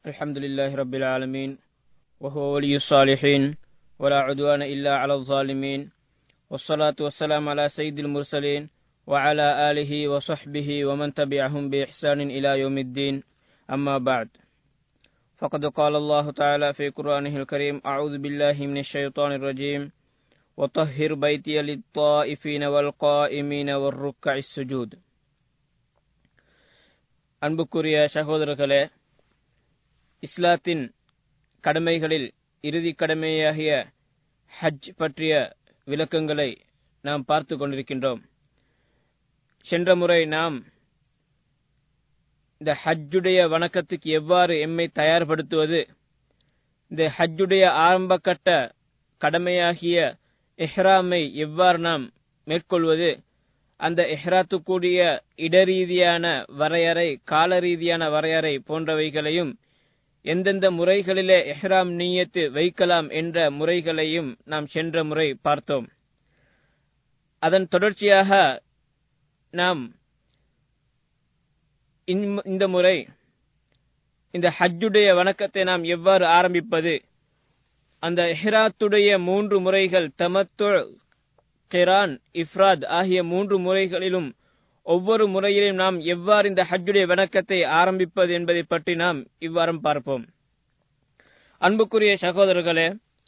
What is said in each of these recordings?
الحمد لله رب العالمين وهو ولي الصالحين ولا عدوان إلا على الظالمين والصلاة والسلام على سيد المرسلين وعلى آله وصحبه ومن تبعهم بإحسان إلى يوم الدين أما بعد فقد قال الله تعالى في قرآنه الكريم أعوذ بالله من الشيطان الرجيم وطهر بيتي للطائفين والقائمين والركع السجود அன்புக்குரிய சகோதரர்களே இஸ்லாத்தின் கடமைகளில் இறுதி கடமையாகிய ஹஜ் பற்றிய விளக்கங்களை நாம் பார்த்து கொண்டிருக்கின்றோம் சென்ற முறை நாம் இந்த ஹஜ்ஜுடைய வணக்கத்துக்கு எவ்வாறு எம்மை தயார்படுத்துவது இந்த ஹஜ்ஜுடைய ஆரம்ப கட்ட கடமையாகிய எஹ்ராமை எவ்வாறு நாம் மேற்கொள்வது அந்த எஹ்ராத்துக்குரிய இடரீதியான வரையறை கால ரீதியான வரையறை போன்றவைகளையும் எந்தெந்த முறைகளிலே எஹ்ராம் நீயத்து வைக்கலாம் என்ற முறைகளையும் நாம் சென்ற முறை பார்த்தோம் அதன் தொடர்ச்சியாக நாம் இந்த முறை இந்த ஹஜ்ஜுடைய வணக்கத்தை நாம் எவ்வாறு ஆரம்பிப்பது அந்த எஹ்ராத்துடைய மூன்று முறைகள் தமத்து கிரான் இஃப்ராத் ஆகிய மூன்று முறைகளிலும் ஒவ்வொரு முறையிலும் நாம் எவ்வாறு இந்த ஹஜ்ஜுடைய வணக்கத்தை ஆரம்பிப்பது என்பதை பற்றி நாம் இவ்வாரம் பார்ப்போம் அன்புக்குரிய சகோதரர்களே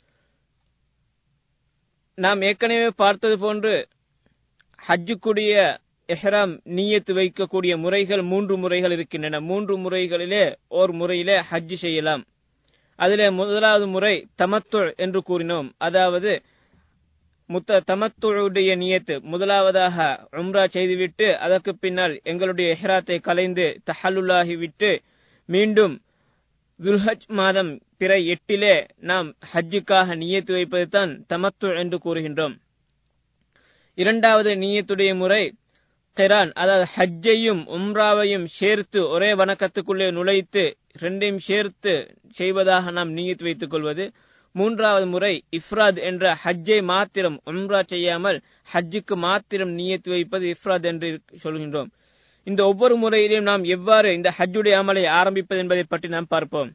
நாம் ஏற்கனவே பார்த்தது போன்று ஹஜ்ஜுக்குரிய எஹ்ராம் நீயத்து வைக்கக்கூடிய முறைகள் மூன்று முறைகள் இருக்கின்றன மூன்று முறைகளிலே ஓர் முறையிலே ஹஜ் செய்யலாம் அதிலே முதலாவது முறை தமத்துள் என்று கூறினோம் அதாவது முத்த தமத்துடைய நியத்து முதலாவதாக உம்ரா செய்துவிட்டு அதற்கு பின்னால் எங்களுடைய எஹ்ராத்தை கலைந்து தஹல்லுல்லாகி விட்டு மீண்டும் துல்ஹஜ் மாதம் பிற எட்டிலே நாம் ஹஜ்ஜுக்காக நியத்து வைப்பது தான் தமத்து என்று கூறுகின்றோம் இரண்டாவது நீயத்துடைய முறை கெரான் அதாவது ஹஜ்ஜையும் உம்ராவையும் சேர்த்து ஒரே வணக்கத்துக்குள்ளே நுழைத்து ரெண்டையும் சேர்த்து செய்வதாக நாம் நீயத்து வைத்துக் கொள்வது மூன்றாவது முறை இஃப்ராத் என்ற ஹஜ்ஜை மாத்திரம் உம்ரா செய்யாமல் ஹஜ்ஜுக்கு மாத்திரம் நீயத்து வைப்பது இஃப்ராத் என்று சொல்கின்றோம் இந்த ஒவ்வொரு முறையிலும் நாம் எவ்வாறு இந்த ஹஜ்ஜுடைய அமலை ஆரம்பிப்பது என்பதை பற்றி நாம் பார்ப்போம்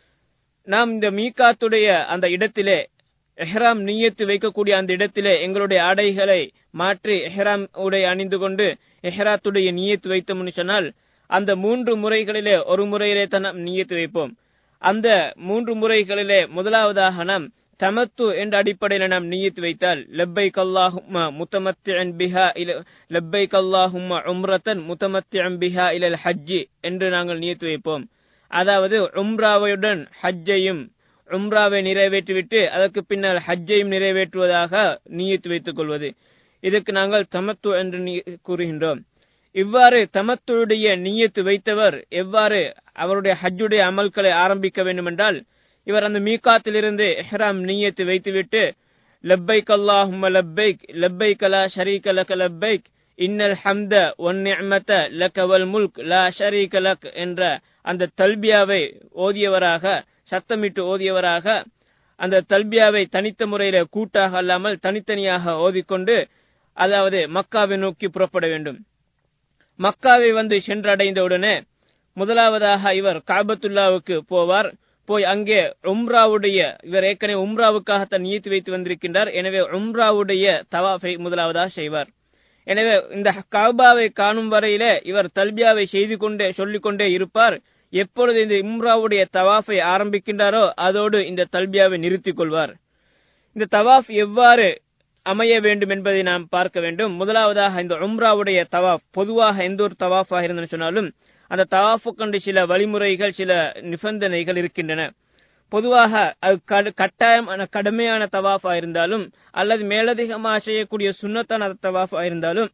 நாம் இந்த மீகாத்துடைய அந்த இடத்திலே எஹ்ராம் நீயத்து வைக்கக்கூடிய அந்த இடத்திலே எங்களுடைய ஆடைகளை மாற்றி எஹ்ராம் உடை அணிந்து கொண்டு எஹ்ராத்துடைய நீயத்து வைத்தோம்னு சொன்னால் அந்த மூன்று முறைகளிலே ஒரு முறையிலே தான் நாம் நீயத்து வைப்போம் அந்த மூன்று முறைகளிலே முதலாவதாக நாம் தமத்து என்ற அடிப்படையில் நாம் நீயத்து வைத்தால் லெப்பை கல்லாஹும்மா முத்தமத்தியன் பிஹா இல லெப்பை கல்லாஹும்மா உம்ரத்தன் முத்தமத்தியன் பிஹா இலல் ஹஜ்ஜி என்று நாங்கள் நீயத்து வைப்போம் அதாவது உம்ராவையுடன் ஹஜ்ஜையும் உம்ராவை நிறைவேற்றிவிட்டு அதற்கு பின்னால் ஹஜ்ஜையும் நிறைவேற்றுவதாக நீயத்து வைத்துக் கொள்வது இதற்கு நாங்கள் தமத்து என்று கூறுகின்றோம் இவ்வாறு தமத்துடைய நீயத்து வைத்தவர் எவ்வாறு அவருடைய ஹஜ்ஜுடைய அமல்களை ஆரம்பிக்க வேண்டும் என்றால் இவர் அந்த மீகாத்திலிருந்து எஹ்ராம் நீயத்து வைத்துவிட்டு லப்பைக் அல்லாஹும் லப்பைக் லப்பைக் லா ஷரீக லக லப்பைக் இன்னல் ஹம்த ஒன் நிஅமத லக வல் முல்க் லா ஷரீக லக் என்ற அந்த தல்பியாவை ஓதியவராக சத்தமிட்டு ஓதியவராக அந்த தல்பியாவை தனித்த முறையில கூட்டாக அல்லாமல் தனித்தனியாக ஓதிக்கொண்டு அதாவது மக்காவை நோக்கி புறப்பட வேண்டும் மக்காவை வந்து சென்றடைந்தவுடனே முதலாவதாக இவர் காபத்துல்லாவுக்கு போவார் போய் அங்கே உம்ராவுடைய இவர் ஏற்கனவே உம்ராவுக்காக தன் நீத்து வைத்து வந்திருக்கின்றார் எனவே உம்ராவுடைய தவாஃபை முதலாவதாக செய்வார் எனவே இந்த காபாவை காணும் வரையிலே இவர் தல்பியாவை செய்து கொண்டே சொல்லிக் கொண்டே இருப்பார் எப்பொழுது இந்த உம்ராவுடைய தவாஃபை ஆரம்பிக்கின்றாரோ அதோடு இந்த தல்பியாவை நிறுத்திக் கொள்வார் இந்த தவாஃப் எவ்வாறு அமைய வேண்டும் என்பதை நாம் பார்க்க வேண்டும் முதலாவதாக இந்த உம்ராவுடைய தவாஃப் பொதுவாக எந்த ஒரு தவாஃபாக இருந்தன்னு சொன்னாலும் அந்த தவாஃபு கண்டு சில வழிமுறைகள் சில நிபந்தனைகள் இருக்கின்றன பொதுவாக அது கட்டாயமான கடுமையான தவாஃபா இருந்தாலும் அல்லது மேலதிகமாக செய்யக்கூடிய சுண்ணத்தான தவாஃபா இருந்தாலும்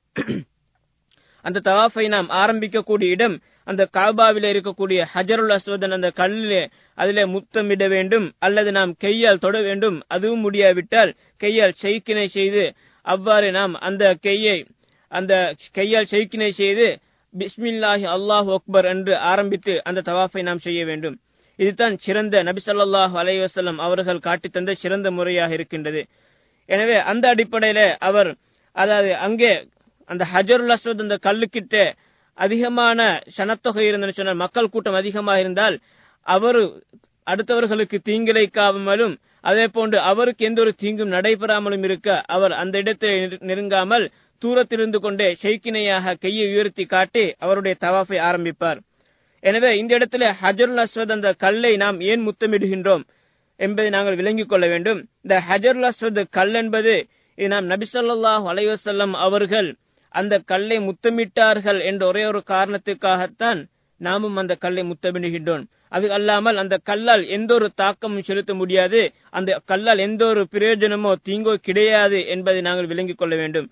அந்த தவாஃபை நாம் ஆரம்பிக்கக்கூடிய இடம் அந்த காபாவில இருக்கக்கூடிய ஹஜருல் அஸ்வதன் அந்த கல்லிலே அதிலே முத்தமிட வேண்டும் அல்லது நாம் கையால் தொட வேண்டும் அதுவும் முடியாவிட்டால் கையால் செய்கினை செய்து அவ்வாறு நாம் அந்த கையை அந்த கையால் செய்கினை செய்து பிஸ்மில்லாஹி அல்லாஹ் அக்பர் என்று ஆரம்பித்து அந்த தவாஃபை நாம் செய்ய வேண்டும் இதுதான் சிறந்த நபி சொல்லாஹு அலைவசல்லம் அவர்கள் காட்டித்தந்த சிறந்த முறையாக இருக்கின்றது எனவே அந்த அடிப்படையில அவர் அதாவது அங்கே அந்த ஹஜருல் அஸ்வத் அந்த கல்லுக்கிட்ட அதிகமான சனத்தொகை இருந்தன்னு சொன்னால் மக்கள் கூட்டம் அதிகமாக இருந்தால் அவர் அடுத்தவர்களுக்கு தீங்கிழைக்காமலும் அதே போன்று அவருக்கு எந்த ஒரு தீங்கும் நடைபெறாமலும் இருக்க அவர் அந்த இடத்தில் நெருங்காமல் தூரத்திலிருந்து கொண்டே ஷெய்கினையாக கையை உயர்த்தி காட்டி அவருடைய தவாஃபை ஆரம்பிப்பார் எனவே இந்த இடத்துல ஹஜருல் அஸ்வத் அந்த கல்லை நாம் ஏன் முத்தமிடுகின்றோம் என்பதை நாங்கள் விளங்கிக் கொள்ள வேண்டும் இந்த ஹஜருல் அஸ்வத் கல் என்பது இது நாம் நபிசல்லாஹ் அலைவசல்லம் அவர்கள் அந்த கல்லை முத்தமிட்டார்கள் என்ற ஒரே ஒரு காரணத்துக்காகத்தான் நாமும் அந்த கல்லை முத்தமிடுகின்றோம் அது அல்லாமல் அந்த கல்லால் எந்த ஒரு தாக்கமும் செலுத்த முடியாது அந்த கல்லால் எந்த ஒரு பிரயோஜனமோ தீங்கோ கிடையாது என்பதை நாங்கள் விளங்கிக் கொள்ள வேண்டும்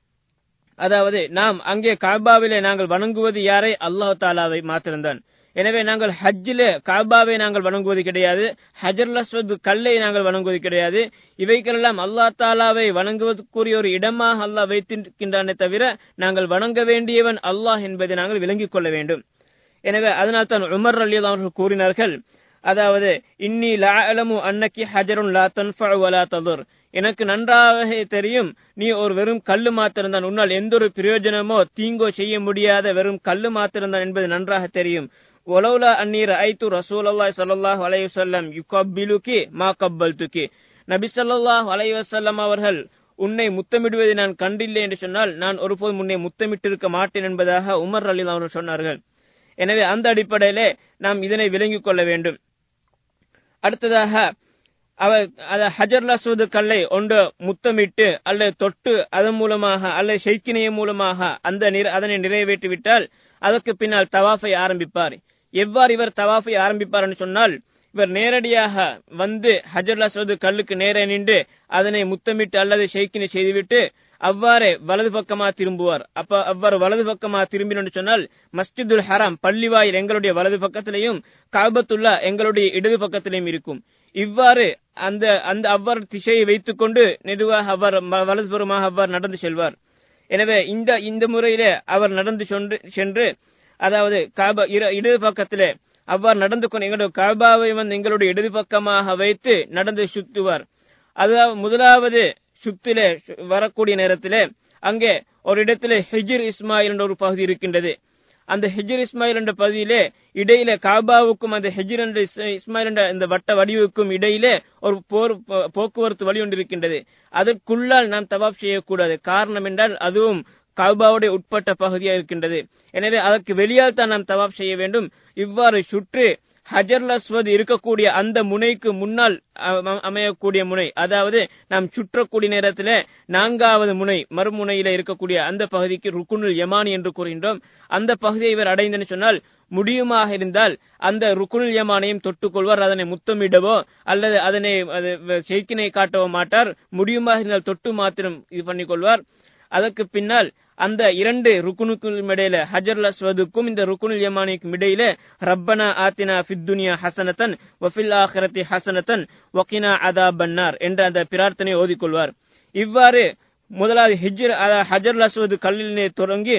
அதாவது நாம் அங்கே காபாவிலே நாங்கள் வணங்குவது யாரை அல்லாஹ் தாலாவை மாத்திரம்தான் எனவே நாங்கள் ஹஜ்ஜிலே காபாவை நாங்கள் வணங்குவது கிடையாது ஹஜர் அஸ்வத் கல்லை நாங்கள் வணங்குவது கிடையாது இவைகளெல்லாம் அல்லா தாலாவை வணங்குவதற்குரிய ஒரு இடமாக அல்லாஹ் வைத்திருக்கின்றானே தவிர நாங்கள் வணங்க வேண்டியவன் அல்லாஹ் என்பதை நாங்கள் விளங்கிக் கொள்ள வேண்டும் எனவே அதனால் தான் உமர் அலி அவர்கள் கூறினார்கள் அதாவது இன்னி லாலமு அன்னக்கி ஹஜருன் லா தன்ஃபு வலா ததுர் எனக்கு நன்றாக தெரியும் நீ ஒரு வெறும் கல்லு மாத்திரம்தான் உன்னால் எந்த ஒரு பிரயோஜனமோ தீங்கோ செய்ய முடியாத வெறும் கல்லு மாத்திரம்தான் என்பது நன்றாக தெரியும் ஒலவுலா அந்நீர் ஐத்து ரசூல் அல்லாஹ் சல்லாஹ் அலையுசல்லம் யுகப்பிலுக்கி மா கப்பல் துக்கி நபி சொல்லாஹ் அலைவசல்லம் அவர்கள் உன்னை முத்தமிடுவதை நான் கண்டில்லை என்று சொன்னால் நான் ஒருபோதும் உன்னை முத்தமிட்டிருக்க மாட்டேன் என்பதாக உமர் அலி அவர்கள் சொன்னார்கள் எனவே அந்த அடிப்படையிலே நாம் இதனை விளங்கிக் கொள்ள வேண்டும் அடுத்ததாக அவர் ஹஜர் அஸ்வது கல்லை ஒன்று முத்தமிட்டு அல்லது தொட்டு அதன் மூலமாக அல்லது ஷெய்கினைய மூலமாக அந்த அதனை நிறைவேற்றிவிட்டால் அதற்கு பின்னால் தவாஃபை ஆரம்பிப்பார் எவ்வாறு இவர் தவாஃபை ஆரம்பிப்பார் என்று சொன்னால் இவர் நேரடியாக வந்து ஹஜர் அஸ்வது கல்லுக்கு நேரே நின்று அதனை முத்தமிட்டு அல்லது ஷெய்கினை செய்துவிட்டு அவ்வாறே வலது பக்கமா திரும்புவார் அப்ப அவ்வாறு வலது பக்கமா திரும்பினு சொன்னால் மஸ்ஜிதுல் ஹராம் பள்ளிவாயில் எங்களுடைய வலது பக்கத்திலையும் காபத்துல்லா எங்களுடைய இடது பக்கத்திலையும் இருக்கும் இவ்வாறு அந்த அந்த அவ்வாறு திசையை வைத்துக் கொண்டு நெடுவாக அவர் வலதுபுறமாக அவ்வாறு நடந்து செல்வார் எனவே இந்த இந்த முறையிலே அவர் நடந்து சென்று அதாவது காபா இடது பக்கத்திலே அவ்வாறு நடந்து கொண்டு எங்களுடைய காபாவை வந்து எங்களுடைய இடது பக்கமாக வைத்து நடந்து சுத்துவார் அதாவது முதலாவது சுத்திலே வரக்கூடிய நேரத்திலே அங்கே ஒரு இடத்திலே ஹிஜிர் இஸ்மாயில் என்ற ஒரு பகுதி இருக்கின்றது அந்த ஹிஜிர் இஸ்மாயில் என்ற பகுதியிலே இடையில காபாவுக்கும் அந்த ஹிஜிர் என்ற இஸ்மாயில் என்ற இந்த வட்ட வடிவுக்கும் இடையிலே ஒரு போர் போக்குவரத்து வழி ஒன்று இருக்கின்றது அதற்குள்ளால் நாம் தவாப் செய்யக்கூடாது காரணம் என்றால் அதுவும் காபாவுடைய உட்பட்ட பகுதியாக இருக்கின்றது எனவே அதற்கு வெளியால் தான் நாம் தவாப் செய்ய வேண்டும் இவ்வாறு சுற்று ஹஜர் அஸ்வத் இருக்கக்கூடிய அந்த முனைக்கு முன்னால் அமையக்கூடிய முனை அதாவது நாம் சுற்றக்கூடிய நேரத்தில் நான்காவது முனை மறுமுனையில இருக்கக்கூடிய அந்த பகுதிக்கு ருக்குனுல் யமானி என்று கூறுகின்றோம் அந்த பகுதியை இவர் அடைந்தன்னு சொன்னால் முடியுமாக இருந்தால் அந்த ருக்குனுல் யமானையும் தொட்டுக்கொள்வார் அதனை முத்தமிடவோ அல்லது அதனை செய்கினை காட்டவோ மாட்டார் முடியுமாக இருந்தால் தொட்டு மாத்திரம் இது பண்ணிக்கொள்வார் அதற்கு பின்னால் அந்த இரண்டு ருக்குனுக்கும் இடையில ஹஜர் அஸ்வதுக்கும் இந்த ருக்குனுல் யமானிக்கும் இடையில ரப்பனா ஆத்தினா ஃபித்துனியா ஹசனத்தன் வஃபில் ஆஹிரத்தி ஹசனத்தன் வக்கினா அதா பன்னார் என்ற அந்த பிரார்த்தனை ஓதிக்கொள்வார் இவ்வாறு முதலாவது ஹிஜ்ர் ஹஜர் அஸ்வது கல்லிலே தொடங்கி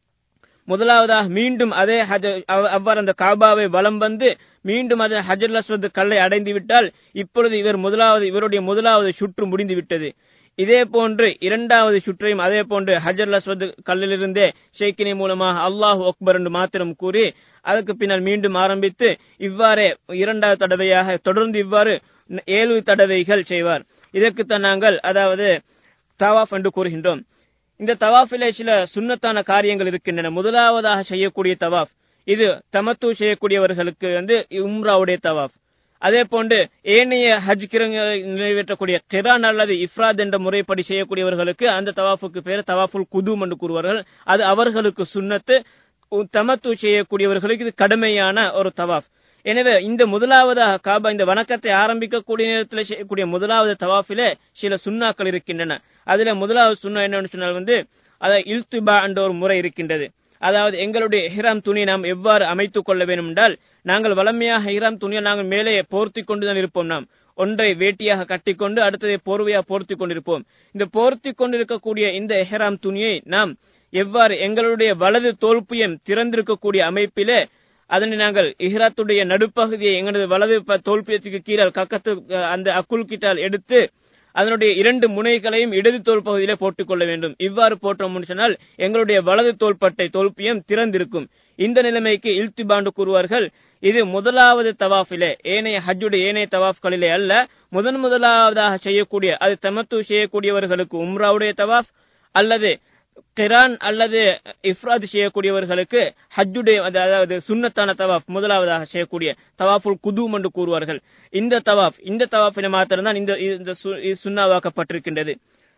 முதலாவதாக மீண்டும் அதே அவ்வாறு அந்த காபாவை வலம் வந்து மீண்டும் அதே ஹஜர் அஸ்வது கல்லை அடைந்து விட்டால் இப்பொழுது இவர் முதலாவது இவருடைய முதலாவது சுற்று முடிந்து விட்டது இதே போன்று இரண்டாவது சுற்றையும் அதே போன்று ஹஜர் அஸ்வத் கல்லிலிருந்தே ஷேக்கினை மூலமாக அல்லாஹு அக்பர் என்று மாத்திரம் கூறி அதற்கு பின்னால் மீண்டும் ஆரம்பித்து இவ்வாறே இரண்டாவது தடவையாக தொடர்ந்து இவ்வாறு ஏழு தடவைகள் செய்வார் இதற்குத்தான் நாங்கள் அதாவது தவாஃப் என்று கூறுகின்றோம் இந்த தவாஃபிலே சில சுண்ணத்தான காரியங்கள் இருக்கின்றன முதலாவதாக செய்யக்கூடிய தவாஃப் இது தமத்து செய்யக்கூடியவர்களுக்கு வந்து உம்ராவுடைய தவாஃப் அதே போன்று ஏனைய ஹஜ் கிரங்களை நிறைவேற்றக்கூடிய கிரான் அல்லது இஃப்ராத் என்ற முறைப்படி செய்யக்கூடியவர்களுக்கு அந்த தவாஃபுக்கு பேர் தவாஃபுல் குதும் என்று கூறுவார்கள் அது அவர்களுக்கு சுண்ணத்து தமத்து செய்யக்கூடியவர்களுக்கு இது கடுமையான ஒரு தவாஃப் எனவே இந்த முதலாவதாக காபா இந்த வணக்கத்தை ஆரம்பிக்கக்கூடிய நேரத்தில் செய்யக்கூடிய முதலாவது தவாஃபிலே சில சுண்ணாக்கள் இருக்கின்றன அதுல முதலாவது சுண்ணா என்னன்னு சொன்னால் வந்து அதாவது இல்துபா என்ற ஒரு முறை இருக்கின்றது அதாவது எங்களுடைய ஹிராம் துணியை நாம் எவ்வாறு அமைத்துக் கொள்ள வேண்டும் என்றால் நாங்கள் வளமையாக ஹிராம் துணியை நாங்கள் மேலே போர்த்தி கொண்டுதான் இருப்போம் நாம் ஒன்றை வேட்டியாக கட்டிக்கொண்டு அடுத்ததை போர்வையாக போர்த்தி கொண்டிருப்போம் இந்த போர்த்தி கொண்டிருக்கக்கூடிய இந்த எஹராம் துணியை நாம் எவ்வாறு எங்களுடைய வலது தோல்புயம் திறந்திருக்கக்கூடிய அமைப்பிலே அதனை நாங்கள் இஹ்ராத்துடைய நடுப்பகுதியை எங்களது வலது தோல்பியத்துக்கு கீழே கக்கத்து அந்த அக்குள் கிட்டால் எடுத்து அதனுடைய இரண்டு முனைகளையும் இடது தோல் பகுதியிலே போட்டுக் கொள்ள வேண்டும் இவ்வாறு போட்டோம் சொன்னால் எங்களுடைய வலது தோள்பட்டை தோல்பியம் திறந்திருக்கும் இந்த நிலைமைக்கு இல்திபாண்டு கூறுவார்கள் இது முதலாவது தவாஃபிலே ஏனைய ஹஜ்ஜுடைய ஏனைய தவாஃப்களிலே அல்ல முதன் முதலாவதாக செய்யக்கூடிய அது தமத்து செய்யக்கூடியவர்களுக்கு உம்ராவுடைய தவாஃப் அல்லது கிரான் அல்லது இஃப்ராத் செய்யக்கூடியவர்களுக்கு ஹஜ்ஜுடைய அதாவது சுன்னத்தான தவாஃப் முதலாவதாக செய்யக்கூடிய தவாஃபுல் குதூம் என்று கூறுவார்கள் இந்த தவாஃப் இந்த தவாஃபினை மாத்திரம்தான் இந்த இந்த சுண்ணாவாக்கப்பட்டிருக்கின்றது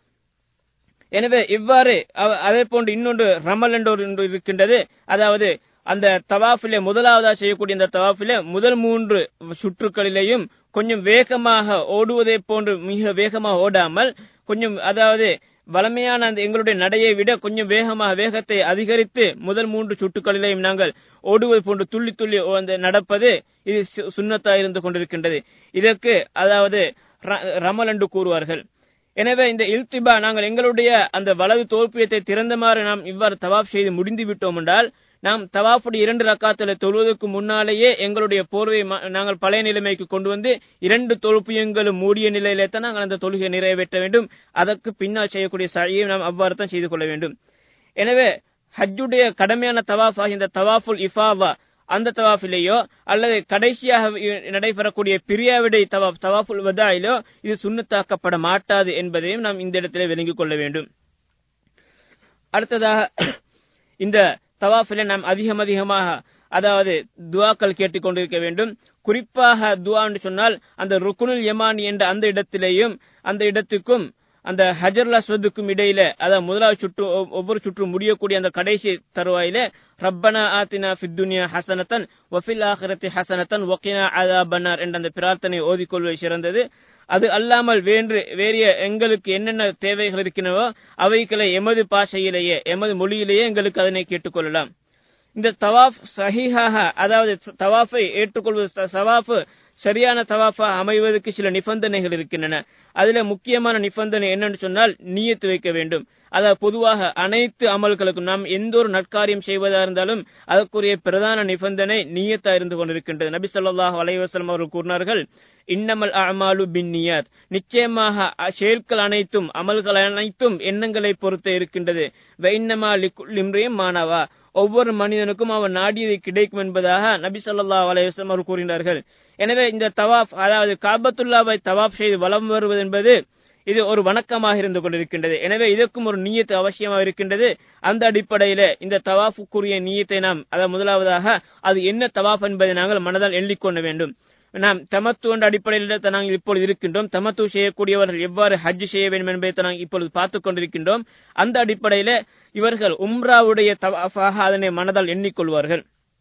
எனவே இவ்வாறு அதே போன்று இன்னொன்று ரமல் என்று ஒன்று இருக்கின்றது அதாவது அந்த தவாஃபிலே முதலாவதா செய்யக்கூடிய இந்த தவாஃபிலே முதல் மூன்று சுற்றுக்களிலேயும் கொஞ்சம் வேகமாக ஓடுவதை போன்று மிக வேகமாக ஓடாமல் கொஞ்சம் அதாவது வளமையான அந்த எங்களுடைய நடையை விட கொஞ்சம் வேகமாக வேகத்தை அதிகரித்து முதல் மூன்று சுட்டுக்களிலேயும் நாங்கள் ஓடுவது போன்று துள்ளி துள்ளி அந்த நடப்பது இது சுண்ணத்தா இருந்து கொண்டிருக்கின்றது இதற்கு அதாவது ரமல் என்று கூறுவார்கள் எனவே இந்த இல்திபா நாங்கள் எங்களுடைய அந்த வலது தோல்பியத்தை திறந்தமாறு நாம் இவ்வாறு தவாப் செய்து முடிந்து விட்டோம் என்றால் நாம் தவாஃபுடைய இரண்டு ரக்காத்துல தொழுவதற்கு முன்னாலேயே எங்களுடைய போர்வை நாங்கள் பழைய நிலைமைக்கு கொண்டு வந்து இரண்டு தொழுப்பியங்களும் மூடிய நிலையிலே தான் நாங்கள் அந்த தொழுகை நிறைவேற்ற வேண்டும் அதற்கு பின்னால் செய்யக்கூடிய சழியை நாம் அவ்வாறு தான் செய்து கொள்ள வேண்டும் எனவே ஹஜ்ஜுடைய கடமையான தவாஃப் ஆகிய இந்த தவாஃபுல் இஃபாவா அந்த தவாஃபிலேயோ அல்லது கடைசியாக நடைபெறக்கூடிய பிரியாவிடை தவாஃப் தவாஃபுல் வதாயிலோ இது சுண்ணத்தாக்கப்பட மாட்டாது என்பதையும் நாம் இந்த இடத்திலே விளங்கிக் கொள்ள வேண்டும் அடுத்ததாக இந்த தவாஃபில நாம் அதிகம் அதிகமாக அதாவது துவாக்கள் கேட்டுக்கொண்டிருக்க வேண்டும் குறிப்பாக துவா என்று சொன்னால் அந்த ருக்குனுல் யமானி என்ற அந்த இடத்திலேயும் அந்த இடத்துக்கும் அந்த ஹஜர் அஸ்வதுக்கும் இடையில அதாவது முதலாவது சுற்று ஒவ்வொரு சுற்று முடியக்கூடிய அந்த கடைசி தருவாயில ரப்பனா ஆத்தினா ஃபித்துனியா ஹசனத்தன் வஃபில் ஆஹிரத்தி ஹசனத்தன் ஒக்கினா அதா பன்னார் என்ற அந்த பிரார்த்தனை ஓதிக்கொள்வது சிறந்தது அது அல்லாமல் வேறு வேறு எங்களுக்கு என்னென்ன தேவைகள் இருக்கின்றனவோ அவைகளை எமது பாஷையிலேயே எமது மொழியிலேயே எங்களுக்கு அதனை கேட்டுக்கொள்ளலாம் இந்த தவாஃப் சஹிஹாக அதாவது தவாஃபை ஏற்றுக்கொள்வது தவாஃப் சரியான தவாஃபா அமைவதற்கு சில நிபந்தனைகள் இருக்கின்றன அதுல முக்கியமான நிபந்தனை என்னன்னு சொன்னால் நீயத்து வைக்க வேண்டும் அதாவது பொதுவாக அனைத்து அமல்களுக்கும் நாம் எந்த ஒரு நற்காரியம் செய்வதா இருந்தாலும் அதற்குரிய பிரதான நிபந்தனை நீயத்தா இருந்து கொண்டிருக்கின்றது நபி சொல்லாஹ் அலைவாஸ்லம் அவர்கள் கூறினார்கள் இன்னமல் அமாலு பின் நியாத் நிச்சயமாக செயல்கள் அனைத்தும் அமல்கள் அனைத்தும் எண்ணங்களை பொறுத்து இருக்கின்றது வைன்னமா லிம்ரியும் மாணவா ஒவ்வொரு மனிதனுக்கும் அவன் நாடியது கிடைக்கும் என்பதாக நபி சொல்லா அலையம் அவர் கூறினார்கள் எனவே இந்த தவாப் அதாவது காபத்துல்லாவை தவாப் செய்து வலம் வருவது என்பது இது ஒரு வணக்கமாக இருந்து கொண்டிருக்கின்றது எனவே இதற்கும் ஒரு நீயத்து அவசியமாக இருக்கின்றது அந்த அடிப்படையில இந்த தவாஃபுக்குரிய நீயத்தை நாம் அதாவது முதலாவதாக அது என்ன தவாப் என்பதை நாங்கள் மனதால் எண்ணிக்கொள்ள வேண்டும் நாம் தமத்து என்ற அடிப்படையில் நாங்கள் இப்பொழுது இருக்கின்றோம் தமத்து செய்யக்கூடியவர்கள் எவ்வாறு ஹஜ் செய்ய வேண்டும் என்பதை நாங்கள் இப்பொழுது பார்த்துக் கொண்டிருக்கின்றோம் அந்த அடிப்படையில இவர்கள் உம்ராவுடைய தவாஃபாக அதனை மனதால் எண்ணிக்கொள்வார்கள்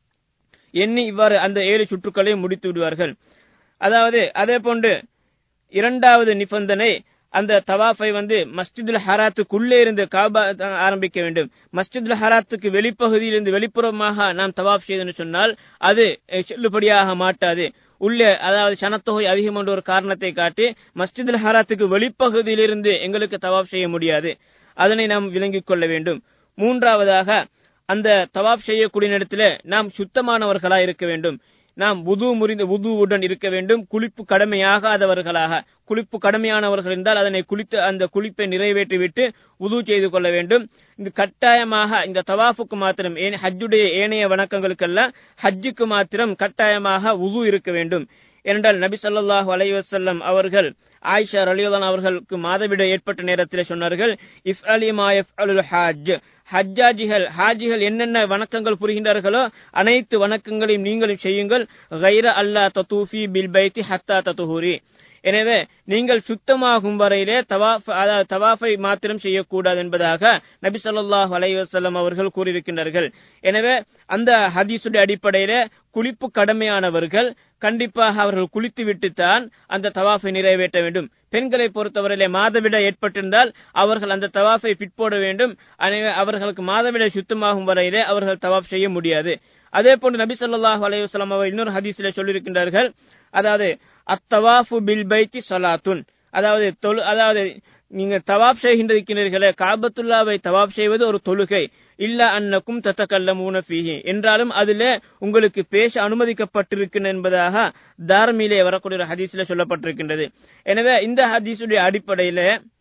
எண்ணி இவ்வாறு அந்த ஏழு சுற்றுக்களையும் முடித்து விடுவார்கள் அதாவது அதே போன்று இரண்டாவது நிபந்தனை அந்த தவாஃபை வந்து மஸ்ஜிதுல் ஹராத்துக்குள்ளே இருந்து காபா ஆரம்பிக்க வேண்டும் மஸ்ஜிதுல் ஹராத்துக்கு வெளிப்பகுதியிலிருந்து வெளிப்புறமாக நாம் தவாஃப் செய்தோம்னு சொன்னால் அது செல்லுபடியாக மாட்டாது உள்ளே அதாவது சனத்தொகை அதிகம் என்ற ஒரு காரணத்தை காட்டி மஸ்ஜிதுல் ஹராத்துக்கு வெளிப்பகுதியிலிருந்து எங்களுக்கு தவாப் செய்ய முடியாது அதனை நாம் விளங்கிக் கொள்ள வேண்டும் மூன்றாவதாக அந்த தவாப் செய்யக்கூடிய இடத்துல நாம் சுத்தமானவர்களா இருக்க வேண்டும் நாம் உது முறிந்த உதுவுடன் இருக்க வேண்டும் குளிப்பு கடமையாகாதவர்களாக குளிப்பு கடமையானவர்கள் இருந்தால் அதனை குளித்து அந்த குளிப்பை நிறைவேற்றிவிட்டு உது செய்து கொள்ள வேண்டும் இது கட்டாயமாக இந்த தவாஃபுக்கு மாத்திரம் ஏன் ஹஜ்ஜுடைய ஏனைய வணக்கங்களுக்கல்ல ஹஜ்ஜுக்கு மாத்திரம் கட்டாயமாக உது இருக்க வேண்டும் ஏனென்றால் நபி சொல்லாஹு அலைவசல்லம் அவர்கள் ஆயிஷா அலியுல்லான் அவர்களுக்கு மாதவிட ஏற்பட்ட நேரத்தில் சொன்னார்கள் இஃப் அலி மாயஃப் அலுல் ஹாஜ் ஹஜ்ஜாஜிகள் ஹாஜிகள் என்னென்ன வணக்கங்கள் புரிகின்றார்களோ அனைத்து வணக்கங்களையும் நீங்களும் செய்யுங்கள் கைர அல்லா தத்தூஃபி பில் பைத்தி ஹத்தா தத்துஹூரி எனவே நீங்கள் சுத்தமாகும் வரையிலே தவாஃப் அதாவது தவாஃபை மாத்திரம் செய்யக்கூடாது என்பதாக நபி சொல்லாஹ் அலைவசல்லம் அவர்கள் கூறியிருக்கின்றார்கள் எனவே அந்த ஹதீசுடைய அடிப்படையில குளிப்பு கடமையானவர்கள் கண்டிப்பாக அவர்கள் குளித்து விட்டுத்தான் அந்த தவாஃபை நிறைவேற்ற வேண்டும் பெண்களை பொறுத்தவரையிலே மாதவிட ஏற்பட்டிருந்தால் அவர்கள் அந்த தவாஃபை பிற்போட வேண்டும் அவர்களுக்கு மாதவிட சுத்தமாகும் வரையிலே அவர்கள் தவாஃப் செய்ய முடியாது அதே போன்று நபி சொல்லாஹு அலையுஸ்லாம் அவர் இன்னொரு ஹதீஸிலே சொல்லியிருக்கின்றார்கள் அதாவது அத்தவாஃபு பில் பைத்தி சொலாத்துன் அதாவது தொழு அதாவது நீங்க தவாப் செய்கின்றிருக்கிறீர்களே காபத்துல்லாவை தவாப் செய்வது ஒரு தொழுகை இல்ல அன்னக்கும் தத்தக்கல்லமூன ஃபீஹி என்றாலும் அதுல உங்களுக்கு பேச அனுமதிக்கப்பட்டிருக்கின்ற என்பதாக தார்மிலே வரக்கூடிய ஒரு ஹதீஸ்ல சொல்லப்பட்டிருக்கின்றது எனவே இந்த ஹதீஸுடைய அடிப்படையில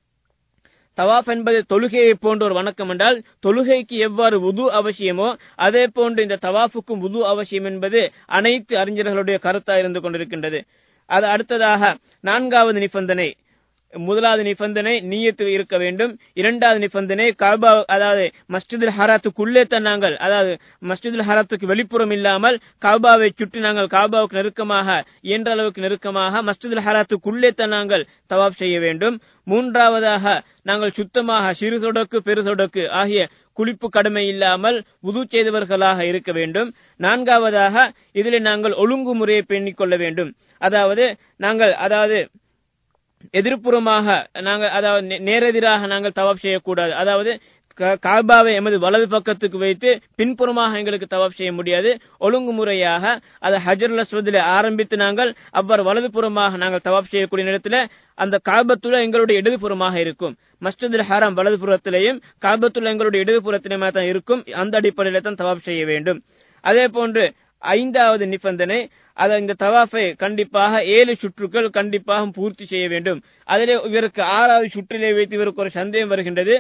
தவாஃப் என்பது தொழுகையை போன்ற ஒரு வணக்கம் என்றால் தொழுகைக்கு எவ்வாறு உது அவசியமோ அதே போன்று இந்த தவாஃபுக்கும் உது அவசியம் என்பது அனைத்து அறிஞர்களுடைய கருத்தா இருந்து கொண்டிருக்கின்றது அது அடுத்ததாக நான்காவது நிபந்தனை முதலாவது நிபந்தனை நீயத்து இருக்க வேண்டும் இரண்டாவது நிபந்தனை காபா அதாவது மஸ்ஜிதுல் ஹராத்துக்குள்ளே தான் நாங்கள் அதாவது மஸ்ஜிதுல் ஹராத்துக்கு வெளிப்புறம் இல்லாமல் காபாவை சுற்றி நாங்கள் காபாவுக்கு நெருக்கமாக இயன்ற அளவுக்கு நெருக்கமாக மஸ்ஜிதுல் ஹராத்துக்குள்ளே தான் நாங்கள் தவாப் செய்ய வேண்டும் மூன்றாவதாக நாங்கள் சுத்தமாக சிறு சொடக்கு பெரு சொடக்கு ஆகிய குளிப்பு கடமை இல்லாமல் உது செய்தவர்களாக இருக்க வேண்டும் நான்காவதாக இதில் நாங்கள் ஒழுங்குமுறையை பேணிக் கொள்ள வேண்டும் அதாவது நாங்கள் அதாவது எதிர்ப்புறமாக நாங்கள் அதாவது நே- நேரெதிராக நாங்கள் தவாப் செய்யக்கூடாது அதாவது க- காபாவை எமது வலது பக்கத்துக்கு வைத்து பின்புறமாக எங்களுக்கு தவாப் செய்ய முடியாது ஒழுங்குமுறையாக அது ஹஜர் அஸ்வதில் ஆரம்பித்து நாங்கள் அவ்வாறு வலதுபுறமாக நாங்கள் தவாப் செய்யக்கூடிய நேரத்தில் அந்த காபத்துல எங்களுடைய இடதுபுறமாக இருக்கும் மஸ்ஜிதுல் ஹராம் வலதுபுறத்திலேயும் காபத்துல எங்களுடைய இடதுபுறத்திலேயுமா தான் இருக்கும் அந்த அடிப்படையில தான் தவாப் செய்ய வேண்டும் அதே போன்று ஐந்தாவது நிபந்தனை அது இந்த தவாஃபை கண்டிப்பாக ஏழு சுற்றுக்கள் கண்டிப்பாக பூர்த்தி செய்ய வேண்டும் அதிலே இவருக்கு ஆறாவது சுற்றிலே வைத்து இவருக்கு ஒரு சந்தேகம் வருகின்றது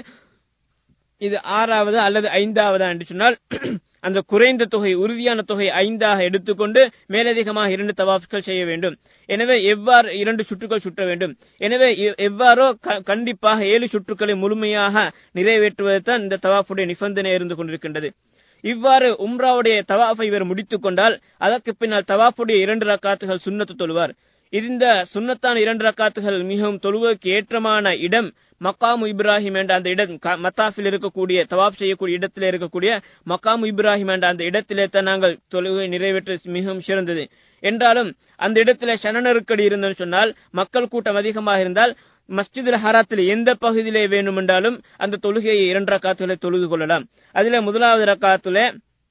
இது ஆறாவது அல்லது ஐந்தாவதா என்று சொன்னால் அந்த குறைந்த தொகை உறுதியான தொகை ஐந்தாக எடுத்துக்கொண்டு மேலதிகமாக இரண்டு தவாஃப்கள் செய்ய வேண்டும் எனவே எவ்வாறு இரண்டு சுற்றுக்கள் சுற்ற வேண்டும் எனவே எ- எவ்வாறோ க- கண்டிப்பாக ஏழு சுற்றுக்களை முழுமையாக நிறைவேற்றுவது தான் இந்த தவாஃபுடைய நிபந்தனை இருந்து கொண்டிருக்கின்றது இவ்வாறு உம்ராவுடைய தவாஃபை இவர் முடித்துக் கொண்டால் அதற்கு பின்னால் தவாஃபுடைய இரண்டு ரக்காத்துகள் சுன்னத்து தொழுவார் இந்த சுன்னத்தான இரண்டு ரக்காத்துகள் மிகவும் தொழுவதற்கு ஏற்றமான இடம் மக்காமு இப்ராஹிம் என்ற அந்த இடம் க- மத்தாஃபில் இருக்கக்கூடிய தவாப் செய்யக்கூடிய இடத்திலே இருக்கக்கூடிய மக்காமு இப்ராஹிம் என்ற அந்த இடத்திலே தான் நாங்கள் தொழுகை நிறைவேற்ற மிகவும் சிறந்தது என்றாலும் அந்த இடத்திலே சன நெருக்கடி இருந்தன்னு சொன்னால் மக்கள் கூட்டம் அதிகமாக இருந்தால் மஸ்ஜிதுல் ஹராத்தில் எந்த பகுதியிலே வேண்டுமென்றாலும் அந்த தொழுகையை இரண்டு ரக்காத்துகளை தொழுது கொள்ளலாம் அதிலே முதலாவது ரக்காத்துல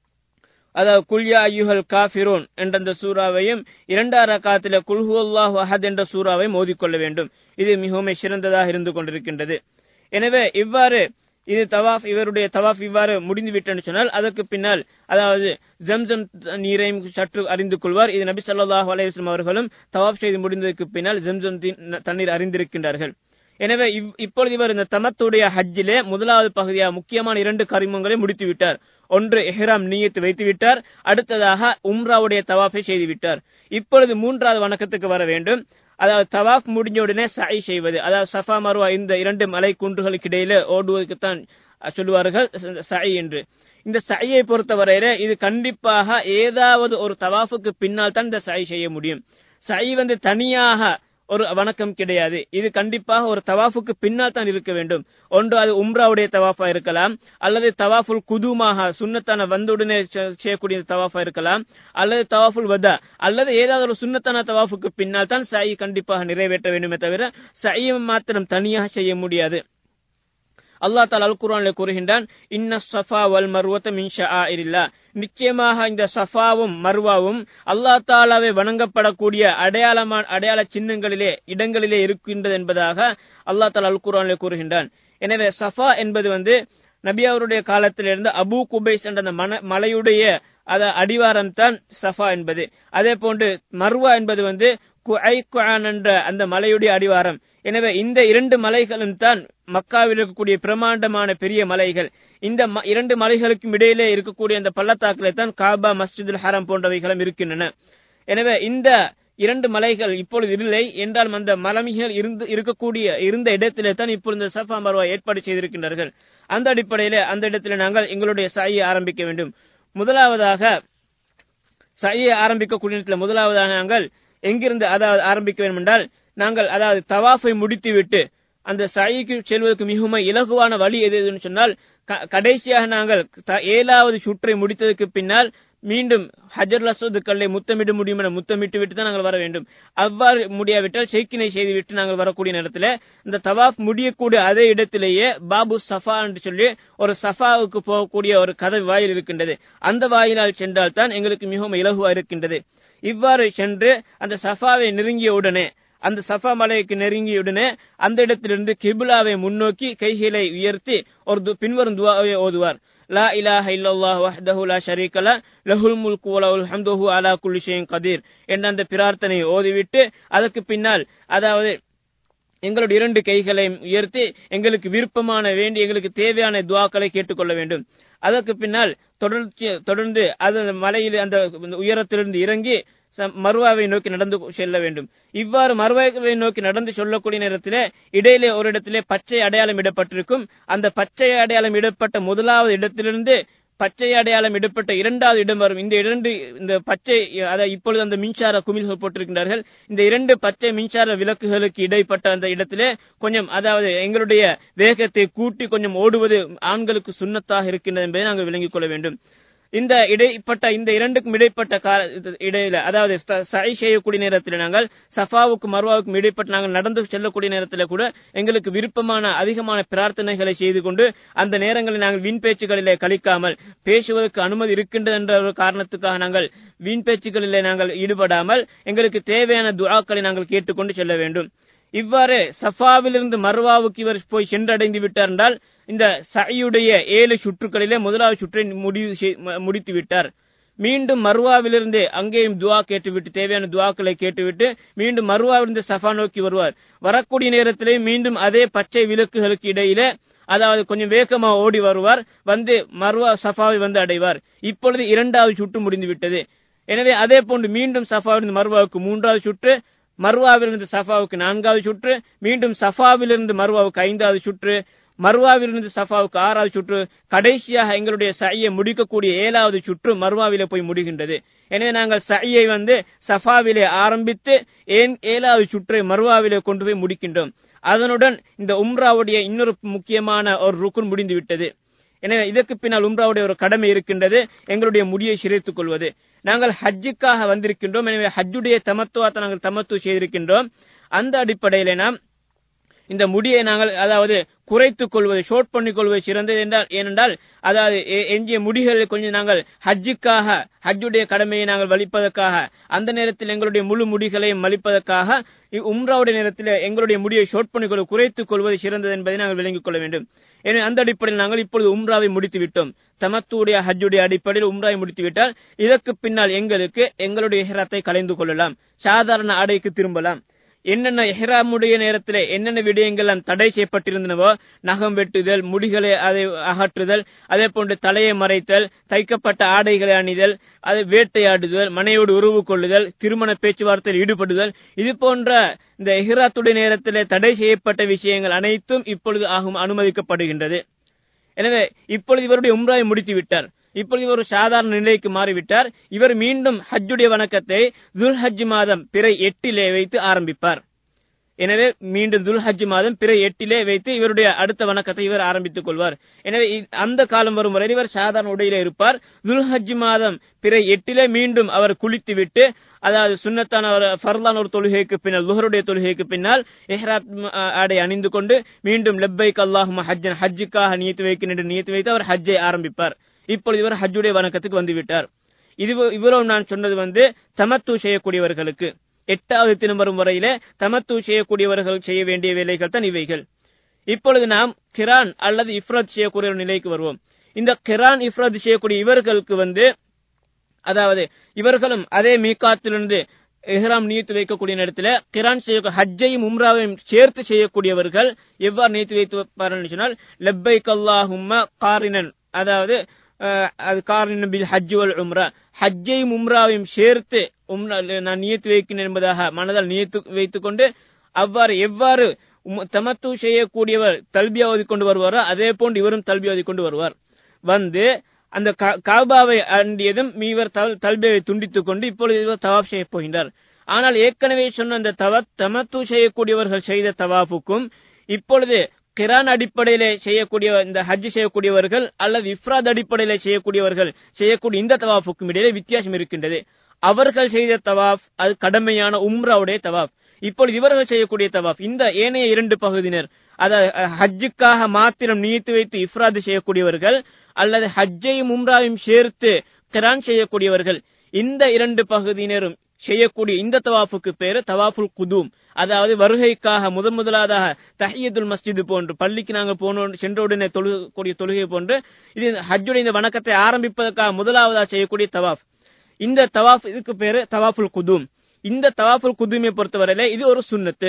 அதாவது குல்யா ஐயுஹல் காஃபிரூன் என்ற அந்த சூறாவையும் இரண்டாம் ரக்காத்தில குல்ஹு அல்லாஹு அஹத் என்ற சூறாவை மோதிக்கொள்ள வேண்டும் இது மிகவும் சிறந்ததாக இருந்து கொண்டிருக்கின்றது எனவே இவ்வாறு இது தவாஃப் இவருடைய தவாஃப் இவ்வாறு முடிந்து விட்டேன்னு சொன்னால் அதற்கு பின்னால் அதாவது ஜம்சம் நீரையும் சற்று அறிந்து கொள்வார் இது நபி ஸல்லல்லாஹு அலைஹி வஸல்லம் அவர்களும் தவாஃப் செய்து முடிந்ததற்கு பின்னால் ஜம்சம் தி- தண்ணீர் அறிந்திருக்கின்றார்கள் எனவே இவ்- இப்பொழுது இவர் இந்த தமத்துடைய ஹஜ்ஜிலே முதலாவது பகுதியாக முக்கியமான இரண்டு கரிமங்களை முடித்து விட்டார் ஒன்று எஹ்ராம் நீயத்து வைத்து விட்டார் அடுத்ததாக உம்ராவுடைய தவாஃபை செய்து விட்டார் இப்பொழுது மூன்றாவது வணக்கத்துக்கு வர வேண்டும் அதாவது தவாஃப் முடிஞ்ச உடனே சை செய்வது அதாவது சஃபா மருவா இந்த இரண்டு மலை குன்றுகளுக்கு இடையில ஓடுவதற்குத்தான் சொல்லுவார்கள் சை என்று இந்த சையை பொறுத்தவரையில இது கண்டிப்பாக ஏதாவது ஒரு தவாஃபுக்கு பின்னால் தான் இந்த சை செய்ய முடியும் சை வந்து தனியாக ஒரு வணக்கம் கிடையாது இது கண்டிப்பாக ஒரு தவாஃபுக்கு பின்னால் தான் இருக்க வேண்டும் ஒன்று அது உம்ராவுடைய தவாஃபா இருக்கலாம் அல்லது தவாஃபுல் குதுமாக சுன்னத்தான வந்தவுடனே செ- செய்யக்கூடிய தவாஃபா இருக்கலாம் அல்லது தவாஃபுல் வதா அல்லது ஏதாவது ஒரு சுன்னத்தான தவாஃபுக்கு பின்னால் தான் சை கண்டிப்பாக நிறைவேற்ற வேண்டுமே தவிர சையை மாத்திரம் தனியாக செய்ய முடியாது அல்லாஹ் தாலா அல் குர்ஆன்ல கூறுகின்றான் இன்ன சஃபா வல் மர்வத மின் ஷஆஇரில்லா நிச்சயமாக இந்த சஃபாவும் மர்வாவும் அல்லாஹ் தாலாவை வணங்கப்படக்கூடிய அடையாளமான அடையாள சின்னங்களிலே இடங்களிலே இருக்கின்றது என்பதாக அல்லாஹ் தாலா அல் குர்ஆன்ல கூறுகின்றான் எனவே சஃபா என்பது வந்து நபி அவருடைய காலத்திலிருந்து அபூ குபைஸ் என்ற அந்த மன மலையுடைய அத அடிவாரம் தான் சஃபா என்பது அதே போன்று மர்வா என்பது வந்து குஐ குஆன் என்ற அந்த மலையுடைய அடிவாரம் எனவே இந்த இரண்டு மலைகளும் தான் மக்காவில் இருக்கக்கூடிய பிரமாண்டமான பெரிய மலைகள் இந்த ம- இரண்டு மலைகளுக்கும் இடையிலே இருக்கக்கூடிய அந்த பள்ளத்தாக்கிலே தான் காபா மஸ்ஜிதுல் ஹரம் போன்றவைகளும் இருக்கின்றன எனவே இந்த இரண்டு மலைகள் இப்பொழுது இல்லை என்றால் அந்த மலமிகள் இருந்து இருக்கக்கூடிய இருந்த இடத்திலே தான் இப்பொழுது இந்த சஃபா மர்வா ஏற்பாடு செய்திருக்கின்றார்கள் அந்த அடிப்படையிலே அந்த இடத்திலே நாங்கள் எங்களுடைய சாயை ஆரம்பிக்க வேண்டும் முதலாவதாக சையை ஆரம்பிக்கக்கூடிய நேரத்தில் முதலாவதாக நாங்கள் எங்கிருந்து அதாவது ஆரம்பிக்க வேண்டும் என்றால் நாங்கள் அதாவது தவாஃபை முடித்துவிட்டு அந்த சைக்கு செல்வதற்கு மிகவும் இலகுவான வழி எது எதுன்னு சொன்னால் க- கடைசியாக நாங்கள் த- ஏழாவது சுற்றை முடித்ததற்கு பின்னால் மீண்டும் ஹஜர் அஸ்வது கல்லை முத்தமிட முடியும் என முத்தமிட்டு விட்டு தான் நாங்கள் வர வேண்டும் அவ்வாறு முடியாவிட்டால் ஷெய்கினை செய்துவிட்டு நாங்கள் வரக்கூடிய நேரத்தில் இந்த தவாஃப் முடியக்கூடிய அதே இடத்திலேயே பாபு சஃபா என்று சொல்லி ஒரு சஃபாவுக்கு போகக்கூடிய ஒரு கதவு வாயில் இருக்கின்றது அந்த வாயிலால் சென்றால் தான் எங்களுக்கு மிகவும் இலகுவா இருக்கின்றது இவ்வாறு சென்று அந்த சஃபாவை நெருங்கிய உடனே அந்த சஃபா மலைக்கு நெருங்கிய உடனே அந்த இடத்திலிருந்து கிபிலாவை முன்னோக்கி கைகளை உயர்த்தி ஒரு து- பின்வரும் துவாவை ஓதுவார் லா இலாஹ இல்லல்லாஹ் வஹ்தஹு லா ஷரீக ல லஹுல் முல்கு வ லஹுல் ஹம்து வ அலா குல்லி ஷைஇன் கதீர் என்ற அந்த பிரார்த்தனையை ஓதிவிட்டு அதற்கு பின்னால் அதாவது எங்களுடைய இரண்டு கைகளையும் உயர்த்தி எங்களுக்கு விருப்பமான வேண்டி எங்களுக்கு தேவையான துவாக்களை கேட்டுக்கொள்ள வேண்டும் அதற்கு பின்னால் தொடர்ச்சி தொடர்ந்து அது அந்த மலையில் அந்த உயரத்திலிருந்து இறங்கி ச- மர்வாவை நோக்கி நடந்து செல்ல வேண்டும் இவ்வாறு மர்வாவை நோக்கி நடந்து சொல்லக்கூடிய நேரத்திலே இடையிலே ஒரு இடத்திலே பச்சை அடையாளம் இடப்பட்டிருக்கும் அந்த பச்சை அடையாளம் இடப்பட்ட முதலாவது இடத்திலிருந்து பச்சை அடையாளம் இடப்பட்ட இரண்டாவது இடம் வரும் இந்த இரண்டு இந்த பச்சை அதாவது இப்பொழுது அந்த மின்சார குமிழ்கள் போட்டிருக்கின்றார்கள் இந்த இரண்டு பச்சை மின்சார விளக்குகளுக்கு இடைப்பட்ட அந்த இடத்திலே கொஞ்சம் அதாவது எங்களுடைய வேகத்தை கூட்டி கொஞ்சம் ஓடுவது ஆண்களுக்கு சுண்ணத்தாக இருக்கின்றது என்பதை நாங்கள் விளங்கிக் கொள்ள வேண்டும் இந்த இடைப்பட்ட இந்த இரண்டுக்கும் இடைப்பட்ட கால இடையில அதாவது ச- சை செய்யக்கூடிய நேரத்தில் நாங்கள் சஃபாவுக்கும் மர்வாவுக்கும் இடைப்பட்டு நாங்கள் நடந்து செல்லக்கூடிய நேரத்தில் கூட எங்களுக்கு விருப்பமான அதிகமான பிரார்த்தனைகளை செய்து கொண்டு அந்த நேரங்களில் நாங்கள் வீண் பேச்சுகளிலே கழிக்காமல் பேசுவதற்கு அனுமதி இருக்கின்றது என்ற ஒரு காரணத்துக்காக நாங்கள் வீண் பேச்சுகளிலே நாங்கள் ஈடுபடாமல் எங்களுக்கு தேவையான துஆக்களை நாங்கள் கேட்டுக்கொண்டு செல்ல வேண்டும் இவ்வாறு சஃபாவிலிருந்து மர்வாவுக்கு இவர் போய் சென்றடைந்து விட்டார் என்றால் இந்த சையுடைய ஏழு சுற்றுகளிலே முதலாவது சுற்றை முடிவு செய்- ம- முடித்து விட்டார் மீண்டும் மர்வாவிலிருந்து அங்கேயும் துவா கேட்டுவிட்டு தேவையான துவாக்களை கேட்டுவிட்டு மீண்டும் மர்வாவிலிருந்து சஃபா நோக்கி வருவார் வரக்கூடிய நேரத்திலே மீண்டும் அதே பச்சை விளக்குகளுக்கு இடையிலே அதாவது கொஞ்சம் வேகமா ஓடி வருவார் வந்து மர்வா சஃபாவை வந்து அடைவார் இப்பொழுது இரண்டாவது சுற்று முடிந்து விட்டது எனவே அதே போன்று மீண்டும் சஃபாவிலிருந்து மர்வாவுக்கு மூன்றாவது சுற்று மர்வாவிலிருந்து சஃபாவுக்கு நான்காவது சுற்று மீண்டும் சஃபாவிலிருந்து மர்வாவுக்கு ஐந்தாவது சுற்று மர்வாவிலிருந்து சஃபாவுக்கு ஆறாவது சுற்று கடைசியாக எங்களுடைய சையை முடிக்கக்கூடிய ஏழாவது சுற்று மர்வாவிலே போய் முடிகின்றது எனவே நாங்கள் சையை வந்து சஃபாவிலே ஆரம்பித்து ஏன் ஏழாவது சுற்றை மர்வாவிலே கொண்டு போய் முடிக்கின்றோம் அதனுடன் இந்த உம்ராவுடைய இன்னொரு முக்கியமான ஒரு ருக்குன் முடிந்து விட்டது எனவே இதற்கு பின்னால் உம்ராவுடைய ஒரு கடமை இருக்கின்றது எங்களுடைய முடியை சிரைத்துக் கொள்வது நாங்கள் ஹஜ்ஜுக்காக வந்திருக்கின்றோம் எனவே ஹஜ்ஜுடைய தமத்துவத்தை நாங்கள் தமத்து செய்திருக்கின்றோம் அந்த அடிப்படையிலே நாம் இந்த முடியை நாங்கள் அதாவது குறைத்துக் கொள்வது ஷோர்ட் பண்ணிக் கொள்வது சிறந்தது என்றால் ஏனென்றால் அதாவது எ- எஞ்சிய முடிகளை கொஞ்சம் நாங்கள் ஹஜ்ஜுக்காக ஹஜ்ஜுடைய கடமையை நாங்கள் வலிப்பதற்காக அந்த நேரத்தில் எங்களுடைய முழு முடிகளையும் வலிப்பதற்காக இ- உம்ராவுடைய நேரத்தில் எங்களுடைய முடியை ஷோர்ட் பண்ணிக் கொள்ள குறைத்துக் கொள்வது சிறந்தது என்பதை நாங்கள் விளங்கிக் கொள்ள வேண்டும் எனவே அந்த அடிப்படையில் நாங்கள் இப்பொழுது உம்ராவை முடித்து விட்டோம் தமத்துடைய ஹஜ்ஜுடைய அடிப்படையில் உம்ராவை முடித்து விட்டால் இதற்கு பின்னால் எங்களுக்கு எங்களுடைய இஹ்ராத்தை கலைந்து கொள்ளலாம் சாதாரண ஆடைக்கு திரும்பலாம் என்னென்ன இஹ்ராமுடைய நேரத்தில் என்னென்ன விடயங்கள் எல்லாம் தடை செய்யப்பட்டிருந்தனவோ நகம் வெட்டுதல் முடிகளை அதை அகற்றுதல் அதே போன்று தலையை மறைத்தல் தைக்கப்பட்ட ஆடைகளை அணிதல் அதை வேட்டையாடுதல் மனையோடு உறவு கொள்ளுதல் திருமண பேச்சுவார்த்தையில் ஈடுபடுதல் இது போன்ற இந்த இஹ்ராத்துடைய நேரத்தில் தடை செய்யப்பட்ட விஷயங்கள் அனைத்தும் இப்பொழுது ஆகும் அனுமதிக்கப்படுகின்றது எனவே இப்பொழுது இவருடைய உம்ராவை முடித்து விட்டார் இப்பொழுது இவர் ஒரு சாதாரண நிலைக்கு மாறிவிட்டார் இவர் மீண்டும் ஹஜ்ஜுடைய வணக்கத்தை துல் ஹஜ் மாதம் பிறை எட்டிலே வைத்து ஆரம்பிப்பார் எனவே மீண்டும் துல் ஹஜ் மாதம் பிறை எட்டிலே வைத்து இவருடைய அடுத்த வணக்கத்தை இவர் ஆரம்பித்துக் கொள்வார் எனவே இ- அந்த காலம் வரும் வரை இவர் சாதாரண உடையிலே இருப்பார் துல் ஹஜ் மாதம் பிறை எட்டிலே மீண்டும் அவர் குளித்து விட்டு அதாவது சுன்னத்தான ஒரு ஃபர்லான ஒரு தொழுகைக்கு பின்னால் லுஹருடைய தொழுகைக்கு பின்னால் இஹ்ராத் ம- ஆ- ஆடை அணிந்து கொண்டு மீண்டும் லெப்பைக் அல்லாஹும ஹஜ்ஜன் ஹஜ்ஜுக்காக நியத்து வைக்க என்று நியத்து வைத்து அவர் ஹஜ்ஜை ஆரம்பிப்பார் இப்பொழுது இவர் ஹஜ்ஜுடைய வணக்கத்துக்கு வந்து விட்டார் இது இவ்வளவு நான் சொன்னது வந்து தமத்து செய்யக்கூடியவர்களுக்கு எட்டாவது தினம் வரும் வரையிலே தமத்து செய்யக்கூடியவர்கள் செய்ய வேண்டிய வேலைகள் தான் இவைகள் இப்பொழுது நாம் கிரான் அல்லது இஃப்ரத் செய்யக்கூடிய ஒரு நிலைக்கு வருவோம் இந்த கிரான் இஃப்ரத் செய்யக்கூடிய இவர்களுக்கு வந்து அதாவது இவர்களும் அதே மீகாத்திலிருந்து இஹ்ராம் நீத்து வைக்கக்கூடிய நேரத்தில் கிரான் செய்ய ஹஜ்ஜையும் உம்ராவையும் சேர்த்து செய்யக்கூடியவர்கள் எவ்வாறு நீத்து வைத்து சொன்னால் லெப்பைக் அல்லாஹும்ம காரினன் அதாவது அஹ், அது காரினன் பில் ஹஜ் வல் உம்ரா ஹஜ்ஜையும் உம்ராவையும் சேர்த்து உம்ரா நான் நியத்து வைக்கிறேன் என்பதாக மனதால் நியத்து வைத்துக் கொண்டு அவ்வாறு எவ்வாறு உம்- தமத்து செய்யக்கூடியவர் தல்பியா ஓதி கொண்டு வருவாரோ அதே போன்று இவரும் தல்பியா ஓதி கொண்டு வருவார் வந்து அந்த கா- காபாவை அண்டியதும் இவர் தல்- தல்பியாவை துண்டித்துக் கொண்டு இப்பொழுது இவர் தவாப் செய்ய போகின்றார் ஆனால் ஏற்கனவே சொன்ன அந்த தவ தமத்து செய்யக்கூடியவர்கள் செய்த தவாப்புக்கும் இப்பொழுது கிரான் அடிப்படையிலே செய்யக்கூடிய இந்த ஹஜ் செய்யக்கூடியவர்கள் அல்லது இஃப்ராத் அடிப்படையிலே செய்யக்கூடியவர்கள் செய்யக்கூடிய இந்த தவாஃபுக்கும் இடையிலே வித்தியாசம் இருக்கின்றது அவர்கள் செய்த தவாஃப் அது கடமையான உம்ராவுடைய தவாஃப் இப்பொழுது இவர்கள் செய்யக்கூடிய தவாஃப் இந்த ஏனைய இரண்டு பகுதியினர் அதாவது அஹ், ஹஜ்ஜுக்காக மாத்திரம் நீத்து வைத்து இஃப்ராது செய்யக்கூடியவர்கள் அல்லது ஹஜ்ஜையும் உம்ராவையும் சேர்த்து கிரான் செய்யக்கூடியவர்கள் இந்த இரண்டு பகுதியினரும் செய்யக்கூடிய இந்த தவாஃபுக்கு பேரு தவாஃபுல் குதூம் அதாவது வருகைக்காக முதன் முதலாவதாக தஹியத்துல் மஸ்ஜித் போன்று பள்ளிக்கு நாங்கள் போனோம் சென்ற உடனே தொழுகக்கூடிய தொழுகை போன்று இது ஹஜ்ஜுடைய இந்த வணக்கத்தை ஆரம்பிப்பதற்காக முதலாவதாக செய்யக்கூடிய தவாஃப் இந்த தவாஃப் இதுக்கு பேரு தவாஃபுல் குதூம் இந்த தவாஃபுல் குதூமை பொறுத்தவரையில இது ஒரு சுன்னத்து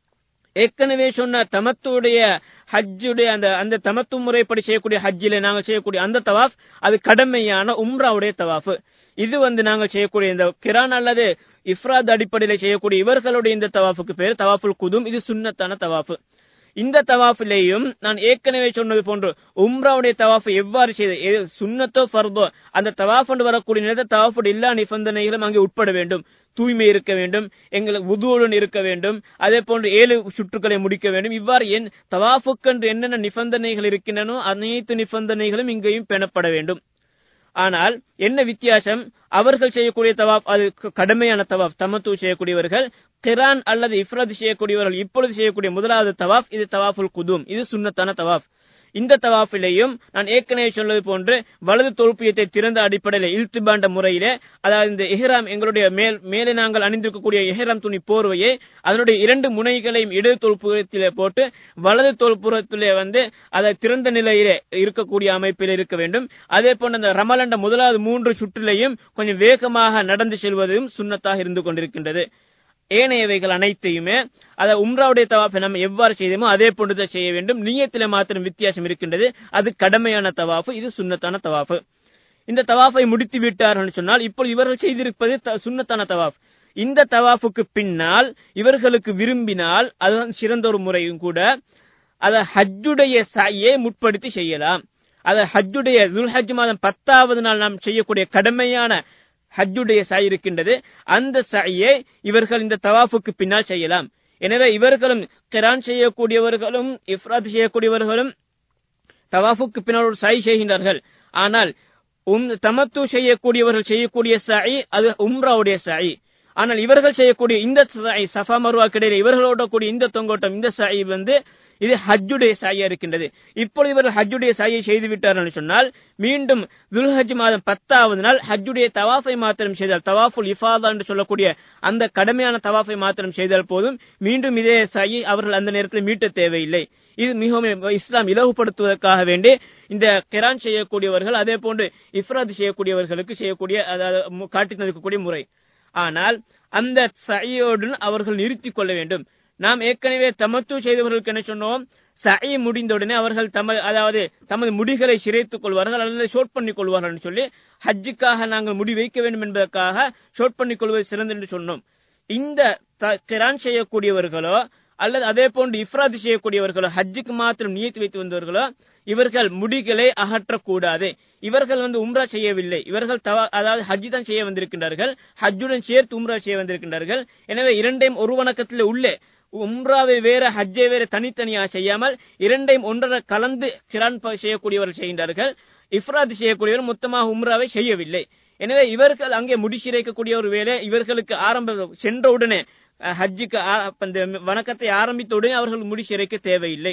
ஏற்கனவே சொன்ன தமத்துடைய ஹஜ்ஜுடைய அந்த அந்த தமத்து முறைப்படி செய்யக்கூடிய ஹஜ்ஜில நாங்கள் செய்யக்கூடிய அந்த தவாஃப் அது கடமையான உம்ராவுடைய தவாஃப் இது வந்து நாங்கள் செய்யக்கூடிய இந்த கிரான் அல்லது இஃப்ராத் அடிப்படையில் செய்யக்கூடிய இவர்களுடைய இந்த தவாஃபுக்கு பேர் தவாஃபுல் குதும் இது சுன்னத்தான தவாஃப் இந்த தவாஃபிலேயும் நான் ஏற்கனவே சொன்னது போன்று உம்ராவுடைய தவாஃப் எவ்வாறு செய்து எது சுன்னத்தோ ஃபர்தோ அந்த தவாஃப் என்று வரக்கூடிய நேரத்தில் தவாஃபுடைய எல்லா நிபந்தனைகளும் அங்கே உட்பட வேண்டும் தூய்மை இருக்க வேண்டும் எங்களுக்கு உதுவுடன் இருக்க வேண்டும் அதே போன்று ஏழு சுற்றுக்களை முடிக்க வேண்டும் இவ்வாறு என் தவாஃபுக்கென்று என்னென்ன நிபந்தனைகள் இருக்கின்றனோ அனைத்து நிபந்தனைகளும் இங்கேயும் பெணப்பட வேண்டும் ஆனால் என்ன வித்தியாசம் அவர்கள் செய்யக்கூடிய தவாப் அது க- கடமையான தவாப் தமத்து செய்யக்கூடியவர்கள் கிரான் அல்லது இஃப்ரத் செய்யக்கூடியவர்கள் இப்பொழுது செய்யக்கூடிய முதலாவது தவாப் இது தவாஃபுல் குதும் இது சுன்னத்தான தவாப் இந்த தவாஃபிலேயும் நான் ஏற்கனவே சொன்னது போன்று வலது தொழுப்பியத்தை திறந்த அடிப்படையில் இழுத்துபாண்ட முறையிலே அதாவது இந்த இஹ்ராம் எங்களுடைய மேல் மேலே நாங்கள் அணிந்திருக்கக்கூடிய இஹ்ராம் துணி போர்வையை அதனுடைய இரண்டு முனைகளையும் இடது தொழுப்புறத்திலே போட்டு வலது தொழுப்புறத்திலே வந்து அதை திறந்த நிலையிலே இருக்கக்கூடிய அமைப்பில் இருக்க வேண்டும் அதே போன்று அந்த ரமலண்ட முதலாவது மூன்று சுற்றிலையும் கொஞ்சம் வேகமாக நடந்து செல்வதும் சுன்னத்தாக இருந்து கொண்டிருக்கின்றது ஏனையவைகள் அனைத்தையுமே அதை உம்ராவுடைய தவாஃபை நம்ம எவ்வாறு செய்தோமோ அதே போன்றுதான் செய்ய வேண்டும் நீயத்தில மாத்திரம் வித்தியாசம் இருக்கின்றது அது கடமையான தவாஃபு இது சுன்னத்தான தவாஃபு இந்த தவாஃபை முடித்து விட்டார்கள் சொன்னால் இப்பொழுது இவர்கள் செய்திருப்பது த- சுன்னத்தான தவாஃப் இந்த தவாஃபுக்கு பின்னால் இவர்களுக்கு விரும்பினால் அதுதான் சிறந்த ஒரு முறையும் கூட அதை ஹஜ்ஜுடைய சாயை முற்படுத்தி செய்யலாம் அதை ஹஜ்ஜுடைய துல்ஹஜ் மாதம் பத்தாவது நாள் நாம் செய்யக்கூடிய கடமையான ஹஜ்ஜுடைய சாய் இருக்கின்றது அந்த சாயை இவர்கள் இந்த தவாஃபுக்கு பின்னால் செய்யலாம் எனவே இவர்களும் கிரான் செய்யக்கூடியவர்களும் இஃப்ராத் செய்யக்கூடியவர்களும் தவாஃபுக்கு பின்னால் ஒரு சாய் செய்கின்றார்கள் ஆனால் உம் தமத்து செய்யக்கூடியவர்கள் செய்யக்கூடிய சாய் அது உம்ராவுடைய சாய் ஆனால் இவர்கள் செய்யக்கூடிய இந்த சாய் சஃபா மருவா கிடையாது இவர்களோட கூடிய இந்த தொங்கோட்டம் இந்த சாய் வந்து இது ஹஜ்ஜுடைய சாயா இருக்கின்றது இப்பொழுது இவர்கள் ஹஜ்ஜுடைய சாயை செய்து விட்டார்கள் சொன்னால் மீண்டும் துல்ஹஜ் மாதம் பத்தாவது நாள் ஹஜ்ஜுடைய தவாஃபை மாத்திரம் செய்தால் தவாஃபுல் இஃபாதா என்று சொல்லக்கூடிய அந்த கடமையான தவாஃபை மாத்திரம் செய்தால் போதும் மீண்டும் இதே சாயை அவர்கள் அந்த நேரத்தில் மீட்ட தேவையில்லை இது மிகவும் இஸ்லாம் இலகுபடுத்துவதற்காக வேண்டி இந்த கிரான் செய்யக்கூடியவர்கள் அதே போன்று இஃப்ராத் செய்யக்கூடியவர்களுக்கு செய்யக்கூடிய அதாவது மு- காட்டித் தந்திருக்கக்கூடிய முறை ஆனால் அந்த சையோடு அவர்கள் நிறுத்திக் கொள்ள வேண்டும் நாம் ஏற்கனவே தமத்து செய்தவர்களுக்கு என்ன சொன்னோம் சை முடிந்தவுடனே அவர்கள் தமது அதாவது தமது முடிகளை சிரைத்துக் கொள்வார்கள் அல்லது ஷோட் பண்ணிக் கொள்வார்கள் என்று சொல்லி ஹஜ்ஜுக்காக நாங்கள் முடி வைக்க வேண்டும் என்பதற்காக ஷோட் பண்ணிக் கொள்வது சிறந்து என்று சொன்னோம் இந்த த- கிரான் செய்யக்கூடியவர்களோ அல்லது அதே போன்று இஃப்ராத் செய்யக்கூடியவர்களோ ஹஜ்ஜுக்கு மாத்திரம் நியத்து வைத்து வந்தவர்களோ இவர்கள் முடிகளை அகற்றக்கூடாது இவர்கள் வந்து உம்ரா செய்யவில்லை இவர்கள் தவா- அதாவது ஹஜ் தான் செய்ய வந்திருக்கின்றார்கள் ஹஜ்ஜுடன் சேர்த்து உம்ரா செய்ய வந்திருக்கின்றார்கள் எனவே இரண்டையும் ஒரு வணக்கத்தில் உள்ளே உம்ராவை வேற ஹஜ்ஜை வேற தனித்தனியாக செய்யாமல் இரண்டையும் ஒன்றரை கலந்து கிரான் ப- செய்யக்கூடியவர்கள் செய்கின்றார்கள் இஃப்ராத் செய்யக்கூடியவர் மொத்தமாக உம்ராவை செய்யவில்லை எனவே இவர்கள் அங்கே முடிச்சிரைக்கக்கூடிய ஒரு வேலை இவர்களுக்கு ஆரம்ப சென்ற உடனே அஹ், ஹஜ்ஜுக்கு ஆ- அப்ப இந்த வணக்கத்தை ஆரம்பித்த உடனே அவர்கள் முடிச்சிரைக்க தேவையில்லை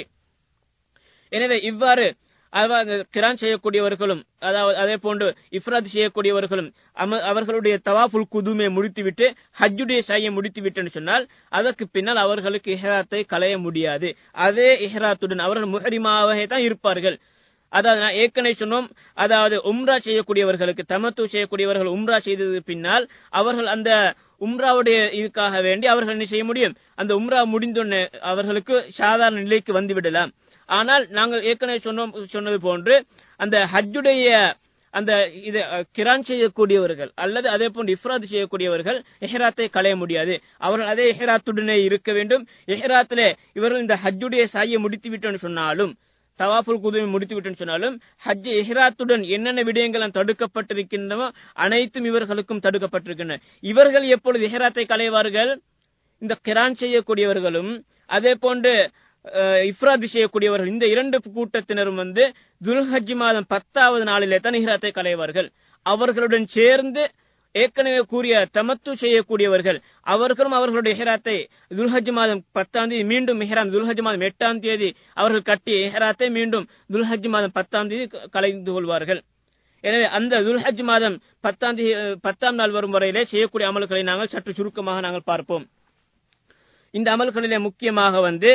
எனவே இவ்வாறு அதாவது கிரான் செய்யக்கூடியவர்களும் அதாவது அதே போன்று இஃப்ராத் செய்யக்கூடியவர்களும் அம- அவர்களுடைய தவாஃபுல் குதுமை முடித்துவிட்டு ஹஜ்ஜுடைய சாயை முடித்துவிட்டு சொன்னால் அதற்கு பின்னால் அவர்களுக்கு இஹ்ராத்தை களைய முடியாது அதே இஹ்ராத்துடன் அவர்கள் முஹரிமாவே தான் இருப்பார்கள் அதாவது நான் ஏற்கனவே சொன்னோம் அதாவது உம்ரா செய்யக்கூடியவர்களுக்கு தமத்து செய்யக்கூடியவர்கள் உம்ரா செய்தது பின்னால் அவர்கள் அந்த உம்ராவுடைய இதுக்காக வேண்டி அவர்கள் என்ன செய்ய முடியும் அந்த உம்ரா முடிந்தோடனே அவர்களுக்கு சாதாரண நிலைக்கு வந்து விடலாம் ஆனால் நாங்கள் ஏற்கனவே சொன்னோம் சொன்னது போன்று அந்த ஹஜ்ஜுடைய அந்த இது அஹ், கிரான் செய்யக்கூடியவர்கள் அல்லது அதே போன்று இஃப்ராத் செய்யக்கூடியவர்கள் எஹ்ராத்தை களைய முடியாது அவர்கள் அதே எஹ்ராத்துடனே இருக்க வேண்டும் எஹ்ராத்திலே இவர்கள் இந்த ஹஜ்ஜுடைய சாயை முடித்து விட்டோம்னு சொன்னாலும் தவாஃபுல் குதுவை முடித்து விட்டோம்னு சொன்னாலும் ஹஜ் இஹ்ராத்துடன் என்னென்ன விடயங்கள் தடுக்கப்பட்டிருக்கின்றனோ அனைத்தும் இவர்களுக்கும் தடுக்கப்பட்டிருக்கின்றன இவர்கள் எப்பொழுது இஹ்ராத்தை களைவார்கள் இந்த கிரான் செய்யக்கூடியவர்களும் அதே போன்று அஹ், இஃப்ராத் செய்யக்கூடியவர்கள் இந்த இரண்டு கூட்டத்தினரும் வந்து துல்ஹஜ் மாதம் பத்தாவது நாளிலே தான் இஹ்ராத்தை களைவார்கள் அவர்களுடன் சேர்ந்து ஏற்கனவே கூறிய தமத்து செய்யக்கூடியவர்கள் அவர்களும் அவர்களுடைய இஹ்ராத்தை துல்ஹஜ் மாதம் பத்தாம் தேதி மீண்டும் இஹ்ராம் துல்ஹஜ் மாதம் எட்டாம் தேதி அவர்கள் கட்டிய இஹ்ராத்தை மீண்டும் துல்ஹஜ் மாதம் பத்தாம் தேதி க- கலைந்து கொள்வார்கள் எனவே அந்த துல்ஹஜ் மாதம் பத்தாம் தேதி பத்தாம் நாள் வரும் வரையிலே செய்யக்கூடிய அமல்களை நாங்கள் சற்று சுருக்கமாக நாங்கள் பார்ப்போம் இந்த அமல்களிலே முக்கியமாக வந்து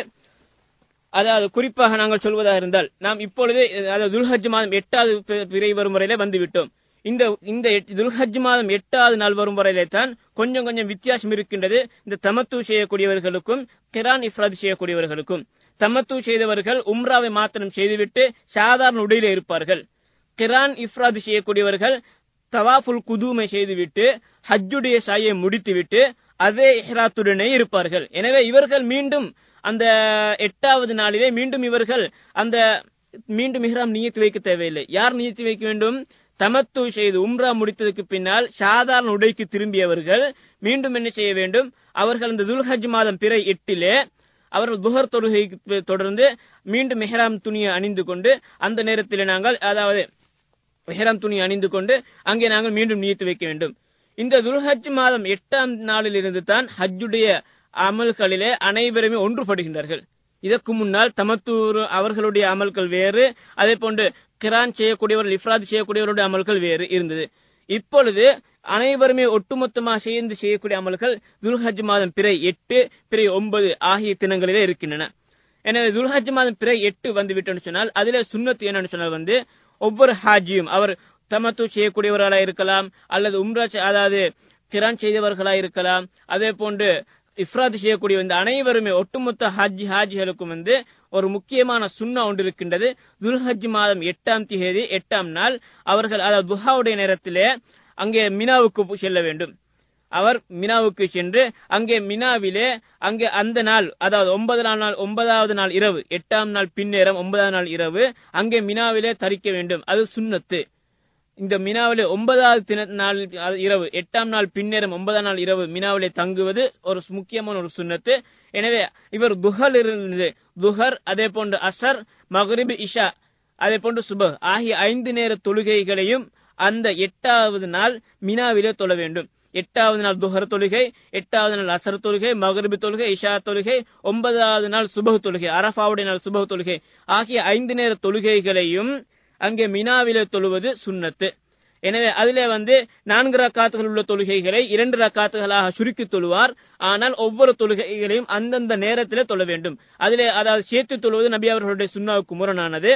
அதாவது குறிப்பாக நாங்கள் சொல்வதாக இருந்தால் நாம் இப்பொழுது அதாவது துல்ஹஜ் மாதம் எட்டாவது பி- பிறை வரும் வரையிலே வந்துவிட்டோம் இந்த இந்த எட்- துல்ஹஜ் மாதம் எட்டாவது நாள் வரும் வரையிலே தான் கொஞ்சம் கொஞ்சம் வித்தியாசம் இருக்கின்றது இந்த தமத்து செய்யக்கூடியவர்களுக்கும் கிரான் இஃப்ராத் செய்யக்கூடியவர்களுக்கும் தமத்து செய்தவர்கள் உம்ராவை மாத்திரம் செய்துவிட்டு சாதாரண உடையிலே இருப்பார்கள் கிரான் இஃப்ராத் செய்யக்கூடியவர்கள் தவாஃபுல் குதூமை செய்துவிட்டு ஹஜ்ஜுடைய சாயை முடித்துவிட்டு அதே இஹ்ராத்துடனே இருப்பார்கள் எனவே இவர்கள் மீண்டும் அந்த எட்டாவது நாளிலே மீண்டும் இவர்கள் அந்த மீண்டும் இஹ்ராம் நியத்து வைக்க தேவையில்லை யார் நியத்து வைக்க வேண்டும் தமத்து செய்து உம்ரா முடித்ததுக்கு பின்னால் சாதாரண உடைக்கு திரும்பியவர்கள் மீண்டும் என்ன செய்ய வேண்டும் அவர்கள் அந்த துல்ஹஜ் மாதம் பிறை எட்டிலே அவர்கள் துஹர் தொழுகைக்கு தொடர்ந்து மீண்டும் மெஹராம் துணியை அணிந்து கொண்டு அந்த நேரத்தில் நாங்கள் அதாவது மெஹராம் துணி அணிந்து கொண்டு அங்கே நாங்கள் மீண்டும் நியத்து வைக்க வேண்டும் இந்த துல்ஹஜ் மாதம் எட்டாம் நாளில் இருந்து தான் ஹஜ்ஜுடைய அமல்களிலே அனைவருமே ஒன்றுபடுகின்றார்கள் இதற்கு முன்னால் தமத்தூர் அவர்களுடைய அமல்கள் வேறு அதே போன்று கிரான் செய்யக்கூடியவர்கள் இஃப்ராத் செய்யக்கூடியவருடைய அமல்கள் வேறு இருந்தது இப்பொழுது அனைவருமே ஒட்டுமொத்தமாக சேர்ந்து செய்யக்கூடிய அமல்கள் துல்ஹஜ் மாதம் பிறை எட்டு பிறை ஒன்பது ஆகிய தினங்களிலே இருக்கின்றன எனவே துல்ஹஜ் மாதம் பிறை எட்டு வந்து விட்டோம்னு சொன்னால் அதிலே சுன்னத்து என்னன்னு சொன்னால் வந்து ஒவ்வொரு ஹாஜியும் அவர் தமத்து செய்யக்கூடியவர்களாக இருக்கலாம் அல்லது உம்ரா செ- அதாவது கிரான் செய்தவர்களா இருக்கலாம் அதே போன்று இஃப்ராத் செய்யக்கூடிய இந்த அனைவருமே ஒட்டுமொத்த ஹஜ் ஹாஜிகளுக்கும் வந்து ஒரு முக்கியமான சுண்ணா ஒன்று இருக்கின்றது துல்ஹஜ் மாதம் எட்டாம் தேதி எட்டாம் நாள் அவர்கள் அதாவது துஹாவுடைய நேரத்திலே அங்கே மினாவுக்கு செல்ல வேண்டும் அவர் மினாவுக்கு சென்று அங்கே மினாவிலே அங்கே அந்த நாள் அதாவது ஒன்பதாம் நாள் ஒன்பதாவது நாள் இரவு எட்டாம் நாள் பின்னேரம் ஒன்பதாம் நாள் இரவு அங்கே மினாவிலே தரிக்க வேண்டும் அது சுன்னத்து இந்த மினாவிலே ஒன்பதாவது தின நாள் அது இரவு எட்டாம் நாள் பின்னேரம் ஒன்பதாம் நாள் இரவு மினாவிலே தங்குவது ஒரு சு- முக்கியமான ஒரு சுன்னத்து எனவே இவர் துஹர் இருந்து துஹர் அதே போன்று அசர் மக்ரிப் இஷா அதே போன்று சுபஹ் ஆகிய ஐந்து நேர தொழுகைகளையும் அந்த எட்டாவது நாள் மினாவிலே தொழ வேண்டும் எட்டாவது நாள் துஹர் தொழுகை எட்டாவது நாள் அசர் தொழுகை மகரிபு தொழுகை இஷா தொழுகை ஒன்பதாவது நாள் சுபஹ் தொழுகை அரஃபாவுடைய நாள் சுபஹ் தொழுகை ஆகிய ஐந்து நேர தொழுகைகளையும் அங்கே மினாவிலே தொழுவது சுன்னத்து எனவே அதிலே வந்து நான்கு ரக்காத்துகள் உள்ள தொழுகைகளை இரண்டு ரக்காத்துகளாக சுருக்கி தொழுவார் ஆனால் ஒவ்வொரு தொழுகைகளையும் அந்தந்த நேரத்திலே தொழ வேண்டும் அதிலே அதாவது சேர்த்து தொழுவது நபி அவர்களுடைய சுன்னாவுக்கு முரணானது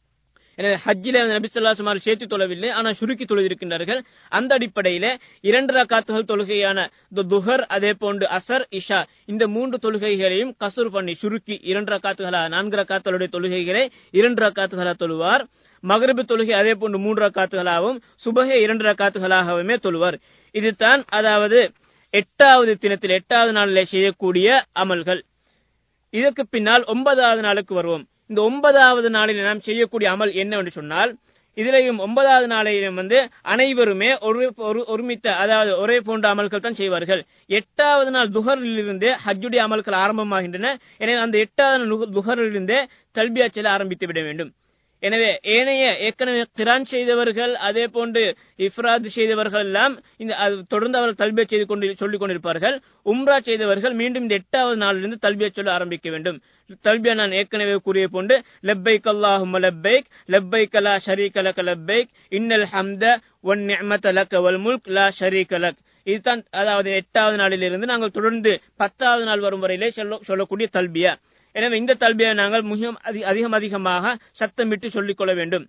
எனவே ஹஜ்ஜிலே நபி சொல்லா சுமார் சேர்த்து தொழவில்லை ஆனால் சுருக்கி தொழுதிருக்கின்றார்கள் அந்த அடிப்படையில இரண்டு ரக்காத்துகள் தொழுகையான து- துஹர் அதே போன்று அசர் இஷா இந்த மூன்று தொழுகைகளையும் கசூர் பண்ணி சுருக்கி இரண்டு ரக்காத்துகளா நான்கு ரக்காத்துகளுடைய தொழுகைகளை இரண்டு ரக்காத்துகளா தொழுவார் மகரிபு தொழுகை அதே போன்று மூன்று ரக்காத்துகளாகவும் சுபகை இரண்டு ரக்காத்துகளாகவுமே தொழுவார் இதுதான் அதாவது எட்டாவது தினத்தில் எட்டாவது நாளிலே செய்யக்கூடிய அமல்கள் இதற்கு பின்னால் ஒன்பதாவது நாளுக்கு வருவோம் இந்த ஒன்பதாவது நாளில் நாம் செய்யக்கூடிய அமல் என்னவென்று சொன்னால் இதிலையும் ஒன்பதாவது நாளிலும் வந்து அனைவருமே ஒரு ஒரு ஒருமித்த அதாவது ஒரே போன்ற அமல்கள் தான் செய்வார்கள் எட்டாவது நாள் துஹரிலிருந்தே ஹஜ்ஜுடைய அமல்கள் ஆரம்பமாகின்றன எனவே அந்த எட்டாவது நாள் நுக- துஹரிலிருந்தே தல்பியா செல்ல ஆரம்பித்து விட வேண்டும் எனவே ஏனைய ஏற்கனவே கிரான் செய்தவர்கள் அதே போன்று இஃப்ராத் செய்தவர்கள் எல்லாம் இந்த அது தொடர்ந்து அவர்கள் தல்பியா செய்து கொண்டு சொல்லிக் கொண்டிருப்பார்கள் உம்ரா செய்தவர்கள் மீண்டும் இந்த எட்டாவது நாளிலிருந்து தல்பியா சொல்ல ஆரம்பிக்க வேண்டும் தல்பியா நான் ஏற்கனவே கூறிய போன்று லப்பைக் அல்லாஹும் லப்பைக் லப்பைக் லா ஷரீக லக லப்பைக் இன்னல் ஹம்த ஒன் நிஅமத லக வல் முல்க் லா ஷரீக லக் இதுதான் அதாவது எட்டாவது நாளிலிருந்து நாங்கள் தொடர்ந்து பத்தாவது நாள் வரும் வரையிலே சொல்ல சொல்லக்கூடிய தல்பியா எனவே இந்த தல்பியை நாங்கள் மிகவும் அதி- அதிகம் அதிகமாக சத்தமிட்டு சொல்லிக் கொள்ள வேண்டும்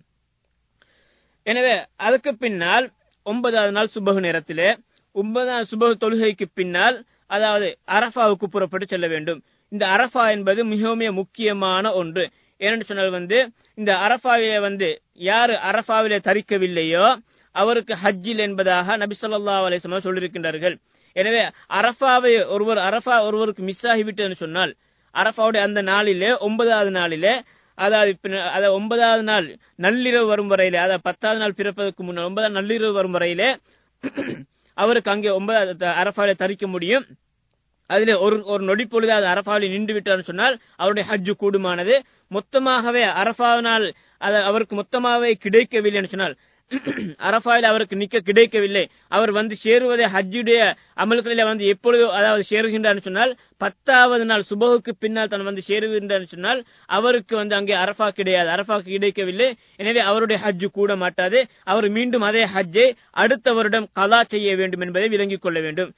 எனவே அதுக்கு பின்னால் ஒன்பதாவது நாள் சுபகு நேரத்திலே ஒன்பதாம் சுபகு தொழுகைக்கு பின்னால் அதாவது அரஃபாவுக்கு புறப்பட்டு செல்ல வேண்டும் இந்த அரஃபா என்பது மிகவும் முக்கியமான ஒன்று ஏனென்று சொன்னால் வந்து இந்த அரஃபாவிலே வந்து யாரு அரஃபாவிலே தரிக்கவில்லையோ அவருக்கு ஹஜ்ஜில் என்பதாக நபி ஸல்லல்லாஹு அலைஹி வஸல்லம் சொல்லியிருக்கின்றார்கள் எனவே அரஃபாவை ஒருவர் அரஃபா ஒருவருக்கு மிஸ் ஆகிவிட்டதுன்னு சொன்னால் அரஃபாவுடைய அந்த நாளிலே ஒன்பதாவது நாளிலே அதாவது இப்ப- அதாவது ஒன்பதாவது நாள் நள்ளிரவு வரும் வரையிலே அதாவது பத்தாவது நாள் பிறப்பதற்கு முன்னால் ஒன்பதாவது நள்ளிரவு வரும் வரையிலே அவருக்கு அங்கே ஒன்பதாவது அரஃபாவிலே தரிக்க முடியும் அதிலே ஒரு ஒரு நொடி பொழுது அது அரஃபாவில் நின்று விட்டார்னு சொன்னால் அவருடைய ஹஜ்ஜு கூடுமானது மொத்தமாகவே அரஃபாவினால் அது அவருக்கு மொத்தமாகவே கிடைக்கவில்லைன்னு சொன்னால் அரஃபாயில் அவருக்கு நிக்க கிடைக்கவில்லை அவர் வந்து சேருவதை ஹஜ்ஜுடைய அமல்களில வந்து எப்பொழுது அதாவது சேருகின்றார் சொன்னால் பத்தாவது நாள் சுபகுக்கு பின்னால் தான் வந்து சேருகின்றார் சொன்னால் அவருக்கு வந்து அங்கே அரஃபா கிடையாது அரஃபா கிடைக்கவில்லை எனவே அவருடைய ஹஜ்ஜு கூட மாட்டாது அவர் மீண்டும் அதே ஹஜ்ஜை அடுத்த வருடம் கலா செய்ய வேண்டும் என்பதை விளங்கிக் கொள்ள வேண்டும்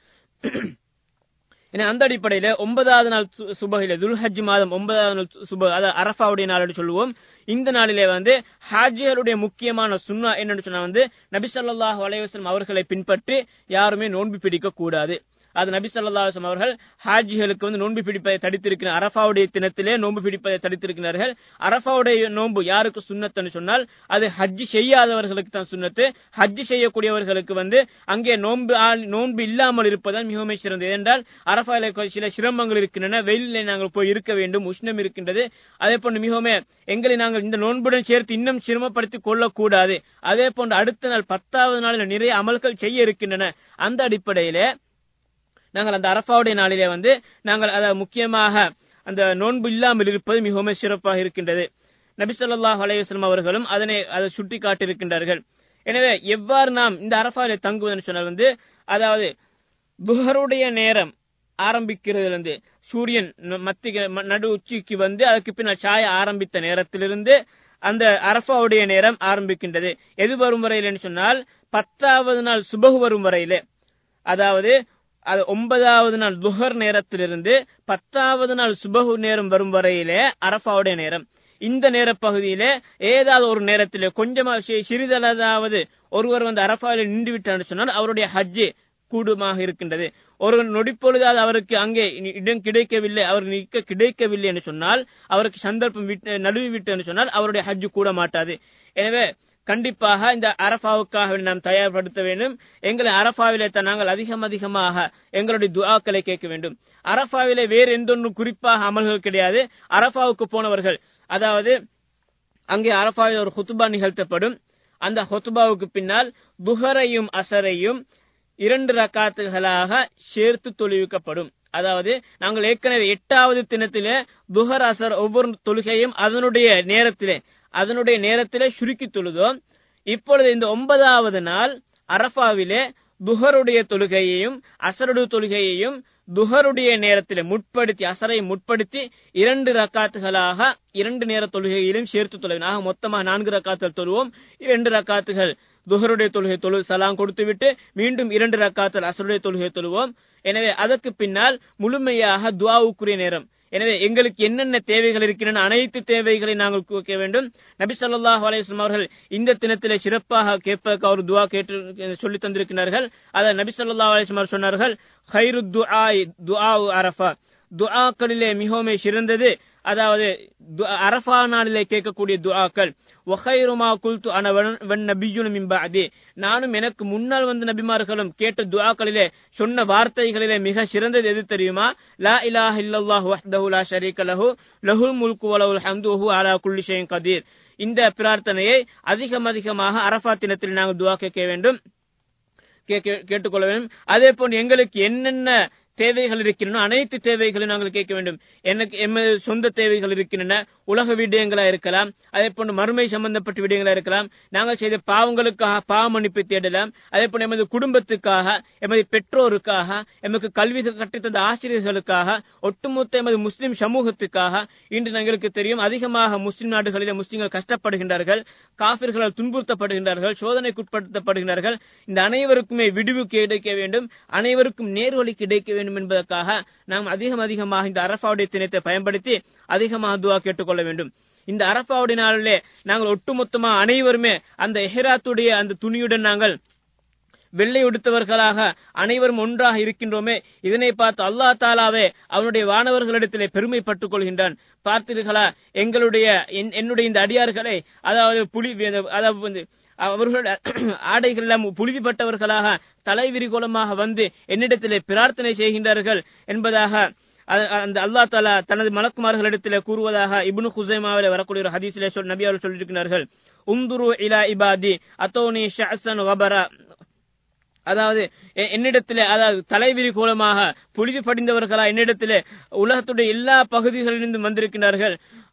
ஏன்னா அந்த அடிப்படையில ஒன்பதாவது நாள் சு- சுபகில துல்ஹஜ் மாதம் ஒன்பதாவது நாள் சு- சுப அதாவது அரஃபாவுடைய நாள் என்று சொல்லுவோம் இந்த நாளிலே வந்து ஹாஜிகளுடைய முக்கியமான சுன்னா என்னன்னு சொன்னா வந்து நபி ஸல்லல்லாஹு அலைஹி வஸல்லம் அவர்களை பின்பற்றி யாருமே நோன்பு பிடிக்க கூடாது அது நபி ஸல்லல்லாஹு அலைஹி வஸல்லம் அவர்கள் ஹாஜிகளுக்கு வந்து நோன்பு பிடிப்பதை தடுத்திருக்கிறார் அரஃபாவுடைய தினத்திலே நோன்பு பிடிப்பதை தடுத்திருக்கிறார்கள் அரஃபாவுடைய நோன்பு யாருக்கு சுன்னத்துன்னு சொன்னால் அது ஹஜ் செய்யாதவர்களுக்கு தான் சுன்னத்து ஹஜ் செய்யக்கூடியவர்களுக்கு வந்து அங்கே நோன்பு ஆள்- நோன்பு இல்லாமல் இருப்பதான் மிகவும் சிறந்தது என்றால் அரஃபால சில சிரமங்கள் இருக்கின்றன வெயிலில் நாங்கள் போய் இருக்க வேண்டும் உஷ்ணம் இருக்கின்றது அதே போன்று மிகவும் எங்களை நாங்கள் இந்த நோன்புடன் சேர்த்து இன்னும் சிரமப்படுத்திக் கொள்ளக்கூடாது அதே போன்று அடுத்த நாள் பத்தாவது நாளில் நிறைய அமல்கள் செய்ய இருக்கின்றன அந்த அடிப்படையிலே நாங்கள் அந்த அரஃபாவுடைய நாளிலே வந்து நாங்கள் அத முக்கியமாக அந்த நோன்பு இல்லாமல் இருப்பது மிகவும் சிறப்பாக இருக்கின்றது நபி ஸல்லல்லாஹு அலைஹி வஸல்லம் அவர்களும் அதனை அதை சுட்டி காட்டியிருக்கின்றார்கள் எனவே எவ்வாறு நாம் இந்த அரஃபாவிலே தங்குவதுன்னு சொன்னால் வந்து அதாவது புகருடைய நேரம் ஆரம்பிக்கிறதிலிருந்து சூரியன் ந- மத்திய ம- நடு உச்சிக்கு வந்து அதுக்கு பின்னால் சாய ஆரம்பித்த நேரத்திலிருந்து அந்த அரஃபாவுடைய நேரம் ஆரம்பிக்கின்றது எது வரும் வரையில் சொன்னால் பத்தாவது நாள் சுபகு வரும் வரையிலே அதாவது அது ஒன்பதாவது நாள் துஹர் நேரத்திலிருந்து பத்தாவது நாள் சுபகு நேரம் வரும் வரையிலே அரஃபாவுடைய நேரம் இந்த நேர பகுதியிலே ஏதாவது ஒரு நேரத்திலே கொஞ்சமா சி- சிறிதளதாவது ஒருவர் வந்து அரஃபாவில் நின்று விட்டான்னு சொன்னால் அவருடைய ஹஜ்ஜு கூடுமாக இருக்கின்றது ஒரு நொடிப்பொழுதாவது அவருக்கு அங்கே இ- இடம் கிடைக்கவில்லை அவர் நிற்க கிடைக்கவில்லை என்று சொன்னால் அவருக்கு சந்தர்ப்பம் விட்டு நழுவி விட்டு என்று சொன்னால் அவருடைய ஹஜ்ஜு கூட மாட்டாது எனவே கண்டிப்பாக இந்த அரஃபாவுக்காக நாம் தயார்படுத்த வேண்டும் எங்களை அரஃபாவிலே தான் நாங்கள் அதிகம் அதிகமாக எங்களுடைய துஆக்களை கேட்க வேண்டும் அரஃபாவிலே வேறு எந்த ஒன்றும் குறிப்பாக அமல்கள் கிடையாது அரஃபாவுக்கு போனவர்கள் அதாவது அங்கே அரஃபாவில் ஒரு ஹுத்துபா நிகழ்த்தப்படும் அந்த ஹுத்துபாவுக்கு பின்னால் புகரையும் அசரையும் இரண்டு ரக்காத்துகளாக சேர்த்து தொழுவிக்கப்படும் அதாவது நாங்கள் ஏற்கனவே எட்டாவது தினத்திலே துஹர் அசர் ஒவ்வொரு தொழுகையும் அதனுடைய நேரத்திலே அதனுடைய நேரத்திலே சுருக்கி தொழுதோம் இப்பொழுது இந்த ஒன்பதாவது நாள் அரஃபாவிலே துஹருடைய தொழுகையையும் அசருடைய தொழுகையையும் துஹருடைய நேரத்திலே முற்படுத்தி அசரை முற்படுத்தி இரண்டு ரக்காத்துகளாக இரண்டு நேர தொழுகையிலும் சேர்த்து தொழுவேன் ஆக மொத்தமாக நான்கு ரக்காத்துகள் தொழுவோம் இரண்டு ரக்காத்துகள் துஹருடைய தொழுகை தொழு சலாம் கொடுத்துவிட்டு மீண்டும் இரண்டு ரக்காத்தல் அசருடைய தொழுகை தொழுவோம் எனவே அதற்கு பின்னால் முழுமையாக துவாவுக்குரிய நேரம் எனவே எங்களுக்கு என்னென்ன தேவைகள் இருக்கின்றன அனைத்து தேவைகளை நாங்கள் கேட்க வேண்டும் நபி ஸல்லல்லாஹு அலைஹி வஸல்லம் அவர்கள் இந்த தினத்திலே சிறப்பாக கேட்பதற்கு அவர் துவா கேட்டு சொல்லி தந்திருக்கிறார்கள் அதை நபி ஸல்லல்லாஹு அலைஹி வஸல்லம் அவர்கள் சொன்னார்கள் ஹைரு துஆ துஆ அரஃபா துஆக்களிலே மிகவும் சிறந்தது அதாவது து- அரஃபா நாளிலே கேட்கக்கூடிய துஆக்கள் வஹைருமா குல்து அன வன் நபியுன மின் பஅதி நானும் எனக்கு முன்னால் வந்த நபிமார்களும் கேட்ட துஆக்களிலே சொன்ன வார்த்தைகளிலே மிக சிறந்தது எது தெரியுமா லா இலாஹ இல்லல்லாஹு வஹ்தஹு லா ஷரீக லஹு லஹுல் முல்கு வலஹுல் ஹம்து வஹு அலா குல்லி ஷைஇன் கதீர் இந்த பிரார்த்தனையை அதிகம் அதிகமாக அரஃபா தினத்தில் நாங்கள் துஆ கேட்க வேண்டும் கேட்க- கேட்டுக்கொள்ள வேண்டும் அதே போன்று எங்களுக்கு என்னென்ன தேவைகள் இருக்கின்றன அனைத்து தேவைகளையும் நாங்கள் கேட்க வேண்டும் எனக்கு எமது சொந்த தேவைகள் இருக்கின்றன உலக விடயங்களா இருக்கலாம் அதே போன்று மறுமை சம்பந்தப்பட்ட விடயங்களா இருக்கலாம் நாங்கள் செய்த பாவங்களுக்காக பாவ மன்னிப்பு தேடலாம் அதே போன்று எமது குடும்பத்துக்காக எமது பெற்றோருக்காக எமக்கு கல்வி கற்றுத்தந்த ஆசிரியர்களுக்காக ஒட்டுமொத்த எமது முஸ்லிம் சமூகத்துக்காக இன்று எங்களுக்கு தெரியும் அதிகமாக முஸ்லிம் நாடுகளிலே முஸ்லிம்கள் கஷ்டப்படுகின்றார்கள் காபிர்களால் துன்புறுத்தப்படுகின்றார்கள் சோதனைக்குட்படுத்தப்படுகின்றார்கள் இந்த அனைவருக்குமே விடிவு கிடைக்க வேண்டும் அனைவருக்கும் நேர்வழி கிடைக்க வேண்டும் என்பதற்காக நாம் அதிகம் அதிகமாக இந்த அரபாவுடைய தினத்தை பயன்படுத்தி அதிகமாக துவா கேட்டுக்கொள்ள வேண்டும் இந்த அரபாவுடைய நாளிலே நாங்கள் ஒட்டுமொத்தமா அனைவருமே அந்த எஹராத்துடைய அந்த துணியுடன் நாங்கள் வெள்ளை உடுத்தவர்களாக அனைவரும் ஒன்றாக இருக்கின்றோமே இதனை பார்த்து அல்லாஹ் தாலாவே அவனுடைய வானவர்களிடத்திலே பெருமைப்பட்டுக் கொள்கின்றான் பார்த்தீர்களா எங்களுடைய என்- என்னுடைய இந்த அடியார்களை அதாவது புலி அதாவது வந்து அவர்கள் ஆடைகள் எல்லாம் புழுதிப்பட்டவர்களாக தலைவிரிகோலமாக வந்து என்னிடத்திலே பிரார்த்தனை செய்கின்றார்கள் என்பதாக அ- அந்த அல்லாஹ் தாலா தனது மலக்குமார்களிடத்திலே கூறுவதாக இப்னு குசைமாவிலே வரக்கூடிய ஒரு ஹதீஸிலே சொல் நபி அவர்கள் சொல்லியிருக்கிறார்கள் உந்துரு இலா இபாதி அத்தோனி ஷஅசன் வபரா அதாவது எ- என்னிடத்திலே அதாவது தலைவிரி கோலமாக புழுதி படிந்தவர்களா என்னிடத்திலே உலகத்துடைய எல்லா பகுதிகளிலிருந்தும் வந்திருக்கிறார்கள்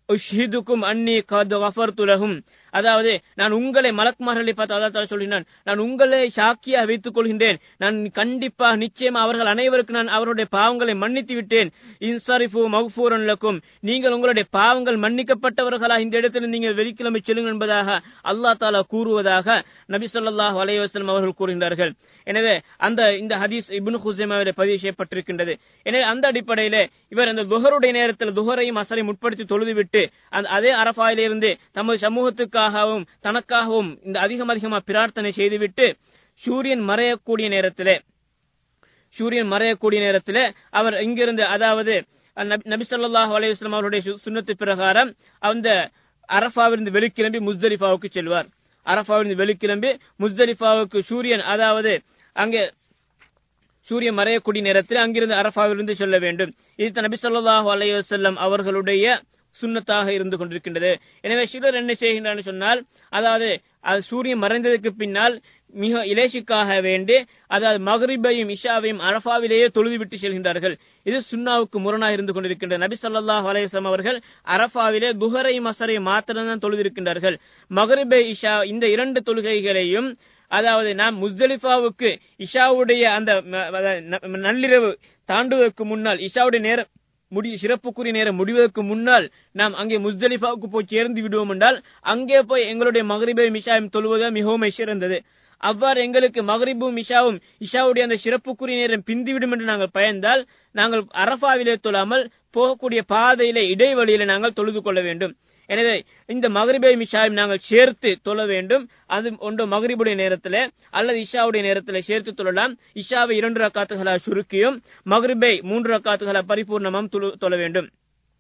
உஷ்ஹிதுக்கும் அன்னி கத் கஃபர்து லஹும் அதாவது நான் உங்களை மலக்குமார்களை பார்த்து அல்லாஹ் தஆலா சொல்கிறான் நான் உங்களை சாக்கியா வைத்துக் கொள்கின்றேன் நான் கண்டிப்பா நிச்சயமா அவர்கள் அனைவருக்கும் நான் அவருடைய பாவங்களை மன்னித்து விட்டேன் இன்சரிஃபு மக்ஃபூரன் லக்கும் நீங்கள் உங்களுடைய பாவங்கள் மன்னிக்கப்பட்டவர்களா இந்த இடத்தில் நீங்கள் வெள்ளிக்கிழமை செல்லுங்கள் என்பதாக அல்லாஹ் தாலா கூறுவதாக நபி ஸல்லல்லாஹு அலைஹி வஸல்லம் அவர்கள் கூறுகின்றார்கள் எனவே அந்த இந்த ஹதீஸ் இப்னு ஹுசைமாவிலே பதிவு செய்யப்பட்டிருக்கின்றது எனவே அந்த அடிப்படையிலே இவர் அந்த துஹருடைய நேரத்தில் துஹரையும் அசரையும் முற்படுத்தி தொழுதுவிட்டு அந்த அதே அரபாயிலிருந்து தமது சமூகத்துக்காகவும் தனக்காகவும் இந்த அதிகம் அதிகமாக பிரார்த்தனை செய்துவிட்டு சூரியன் மறையக்கூடிய நேரத்திலே சூரியன் மறையக்கூடிய நேரத்திலே அவர் இங்கிருந்து அதாவது நபி- நபி ஸல்லல்லாஹு அலைஹி வஸல்லம் அவருடைய சு- சுன்னத்து பிரகாரம் அந்த அரஃபாவிலிருந்து வெளிக்கிளம்பி முஸ்தலிஃபாவுக்கு செல்வார் அரஃபாவிலிருந்து வெளிக்கிளம்பி முஸ்தலிஃபாவுக்கு சூரியன் அதாவது அங்கே சூரியன் மறையக்கூடிய நேரத்தில் அங்கிருந்து அரஃபாவிலிருந்து சொல்ல வேண்டும் இது நபி ஸல்லல்லாஹு அலைஹி வஸல்லம் அவர்களுடைய சுன்னத்தாக இருந்து கொண்டிருக்கின்றது எனவே சிலர் என்ன செய்கின்றார்கள் சொன்னால் அதாவது அது சூரியன் மறைந்ததற்கு பின்னால் மிக இலேசுக்காக வேண்டி அதாவது மகரிபையும் இஷாவையும் அரஃபாவிலேயே தொழுதுவிட்டு செல்கின்றார்கள் இது சுன்னாவுக்கு முரணாக இருந்து கொண்டிருக்கின்றது நபி ஸல்லல்லாஹு அலைஹி வஸல்லம் அவர்கள் அரஃபாவிலே துஹரையும் அசரையும் மாத்திரம்தான் தொழுதிருக்கின்றார்கள் மகரிபை இஷா இந்த இரண்டு தொழுகைகளையும் அதாவது நாம் முஸ்தலிஃபாவுக்கு இஷாவுடைய அந்த ம- அதாவது ந- நள்ளிரவு தாண்டுவதற்கு முன்னால் இஷாவுடைய நேரம் முடி சிறப்புக்குரிய நேரம் முடிவதற்கு முன்னால் நாம் அங்கே முஸ்தலிஃபாவுக்கு போய் சேர்ந்து விடுவோம் என்றால் அங்கே போய் எங்களுடைய மகரிபை மிஷாவும் தொழுவது மிகவும் சிறந்தது அவ்வாறு எங்களுக்கு மகரிபும் இஷாவும் இஷாவுடைய அந்த சிறப்புக்குரிய நேரம் பிந்திவிடும் என்று நாங்கள் பயந்தால் நாங்கள் அரஃபாவிலே தொழாமல் போகக்கூடிய பாதையிலே இடைவெளியில நாங்கள் தொழுது கொள்ள வேண்டும் எனவே இந்த மகரிபை மிஷாவையும் நாங்கள் சேர்த்து தொழ வேண்டும் அது ஒன்று மகரிபுடைய நேரத்தில் அல்லது இஷாவுடைய நேரத்தில் சேர்த்து தொழலாம் இஷாவை இரண்டு ரக்காத்துகளா சுருக்கியும் மகரிபை மூன்று ரக்காத்துகளா பரிபூர்ணமாம் தொழு- தொழ வேண்டும்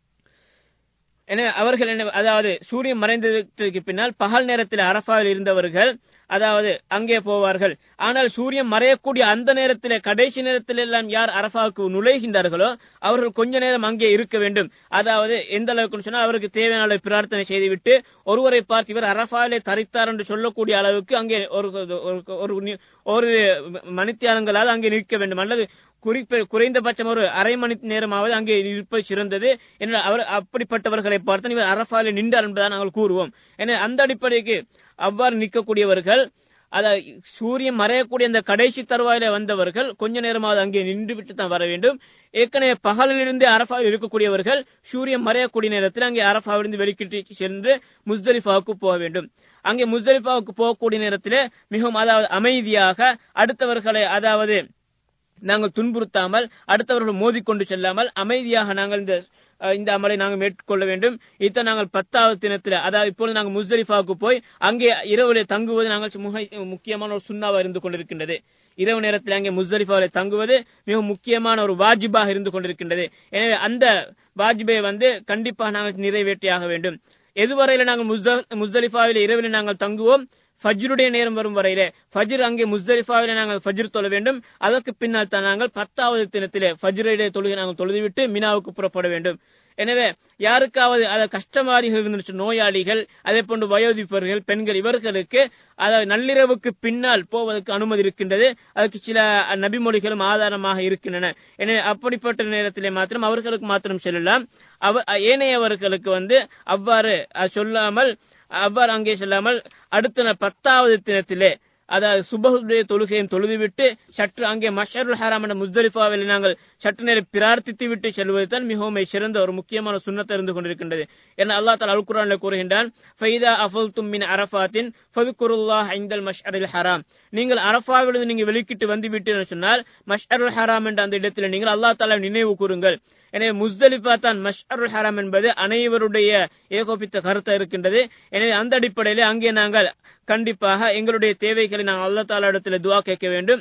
எனவே அவர்கள் என்ன அதாவது சூரியன் மறைந்ததற்கு பின்னால் பகல் நேரத்தில் அரஃபாவில் இருந்தவர்கள் அதாவது அங்கே போவார்கள் ஆனால் சூரியன் மறையக்கூடிய அந்த நேரத்தில் கடைசி நேரத்தில் எல்லாம் யார் அரஃபாவுக்கு நுழைகின்றார்களோ அவர்கள் கொஞ்ச நேரம் அங்கே இருக்க வேண்டும் அதாவது எந்த அளவுக்கு சொன்னால் அவருக்கு தேவையான அளவு பிரார்த்தனை செய்துவிட்டு ஒருவரை பார்த்து இவர் அரஃபாவிலே தரித்தார் என்று சொல்லக்கூடிய அளவுக்கு அங்கே ஒரு ஒரு- ஒரு நி- ஒரு மணித்தியாலங்களால் அங்கே நிற்க வேண்டும் அல்லது குறிப்ப குறைந்தபட்சம் ஒரு அரை மணி நேரமாவது அங்கே இருப்பது சிறந்தது என்று அவர் அப்படிப்பட்டவர்களை பார்த்து இவர் அரஃபாவில் நின்றார் என்பதை நாங்கள் கூறுவோம் எனவே அந்த அடிப்படைக்கு அவ்வாறு நிற்கக்கூடியவர்கள் அதாவது சூரியன் மறையக்கூடிய அந்த கடைசி தருவாயில வந்தவர்கள் கொஞ்ச நேரமாவது அங்கே நின்று விட்டு தான் வர வேண்டும் ஏற்கனவே பகலிலிருந்து அரஃபாவில் இருக்கக்கூடியவர்கள் சூரியன் மறையக்கூடிய நேரத்தில் அங்கே அரஃபாவிலிருந்து வெளிக்கிட்டு சென்று முஸ்தலிஃபாவுக்கு போக வேண்டும் அங்கே முஸ்தலிஃபாவுக்கு போகக்கூடிய நேரத்தில் மிகவும் அதாவது அமைதியாக அடுத்தவர்களை அதாவது நாங்கள் துன்புறுத்தாமல் அடுத்தவர்கள் மோதிக்கொண்டு செல்லாமல் அமைதியாக நாங்கள் இந்த அஹ், இந்த அமலை நாங்கள் மேற்கொள்ள வேண்டும் இதை நாங்கள் பத்தாவது தினத்தில் அதாவது இப்பொழுது நாங்கள் முஸ்தலிஃபாவுக்கு போய் அங்கே இரவுல தங்குவது நாங்கள் முக- முக்கியமான ஒரு சுண்ணாவா இருந்து கொண்டிருக்கின்றது இரவு நேரத்தில் அங்கே முஸ்தலிஃபாவில் தங்குவது மிக முக்கியமான ஒரு வாஜிபாக இருந்து கொண்டிருக்கின்றது எனவே அந்த வாஜிபை வந்து கண்டிப்பாக நாங்கள் நிறைவேற்றியாக வேண்டும் எதுவரையில நாங்கள் முஸ்த- முஸ்தலிஃபாவில் இரவில் நாங்கள் தங்குவோம் ஃபஜ்ருடைய நேரம் வரும் வரையிலே ஃபஜ்ர் அங்கே முஸ்தலிஃபாவிலே நாங்கள் ஃபஜ்ர் தொழ வேண்டும் அதற்கு பின்னால் தான் நாங்கள் பத்தாவது தினத்திலே ஃபஜ்ருடைய தொழுகை நாங்கள் தொழுதுவிட்டு மினாவுக்கு புறப்பட வேண்டும் எனவே யாருக்காவது அது கஷ்டமாரி இருந்துச்சு நோயாளிகள் அதே போன்று வயோதிபர்கள் பெண்கள் இவர்களுக்கு அதாவது நள்ளிரவுக்கு பின்னால் போவதற்கு அனுமதி இருக்கின்றது அதுக்கு சில நபிமொழிகளும் ஆதாரமாக இருக்கின்றன எனவே அப்படிப்பட்ட நேரத்திலே மாத்திரம் அவர்களுக்கு மாத்திரம் செல்லலாம் அவ ஏனையவர்களுக்கு வந்து அவ்வாறு அஹ், சொல்லாமல் அவ்வாறு அங்கே செல்லாமல் அடுத்த நாள் பத்தாவது தினத்திலே அதாவது சுபகுடைய தொழுகையும் தொழுதுவிட்டு சற்று அங்கே மஷருல் ஹராம் என்ற முஸ்தலிஃபாவில் நாங்கள் சற்று நேரம் பிரார்த்தித்து விட்டு செல்வது தான் மிகவும் சிறந்த ஒரு முக்கியமான சுண்ணத்தை இருந்து கொண்டிருக்கின்றது என அல்லாஹ் தாலா அல் குரானில் கூறுகின்றான் ஃபைதா அஃபல்தும் மின் அரஃபாத்தின் ஃபதுக்குருல்லாஹ் ஐந்தல் மஷ்அரில் ஹராம் நீங்கள் அரஃபாவிலிருந்து நீங்கள் வெளிக்கிட்டு வந்து விட்டீர்கள் சொன்னால் மஷ்அருல் ஹராம் என்ற அந்த இடத்தில் நீங்கள் அல்லாஹ் தாலா நினைவு கூறுங்கள் எனவே முஸ்தலிஃபா தான் மஷ்அருல் ஹராம் என்பது அனைவருடைய ஏகோபித்த கருத்தா இருக்கின்றது எனவே அந்த அடிப்படையிலே அங்கே நாங்கள் கண்டிப்பாக எங்களுடைய தேவைகளை நாங்கள் அல்லா தாலா இடத்துல துவா கேட்க வேண்டும்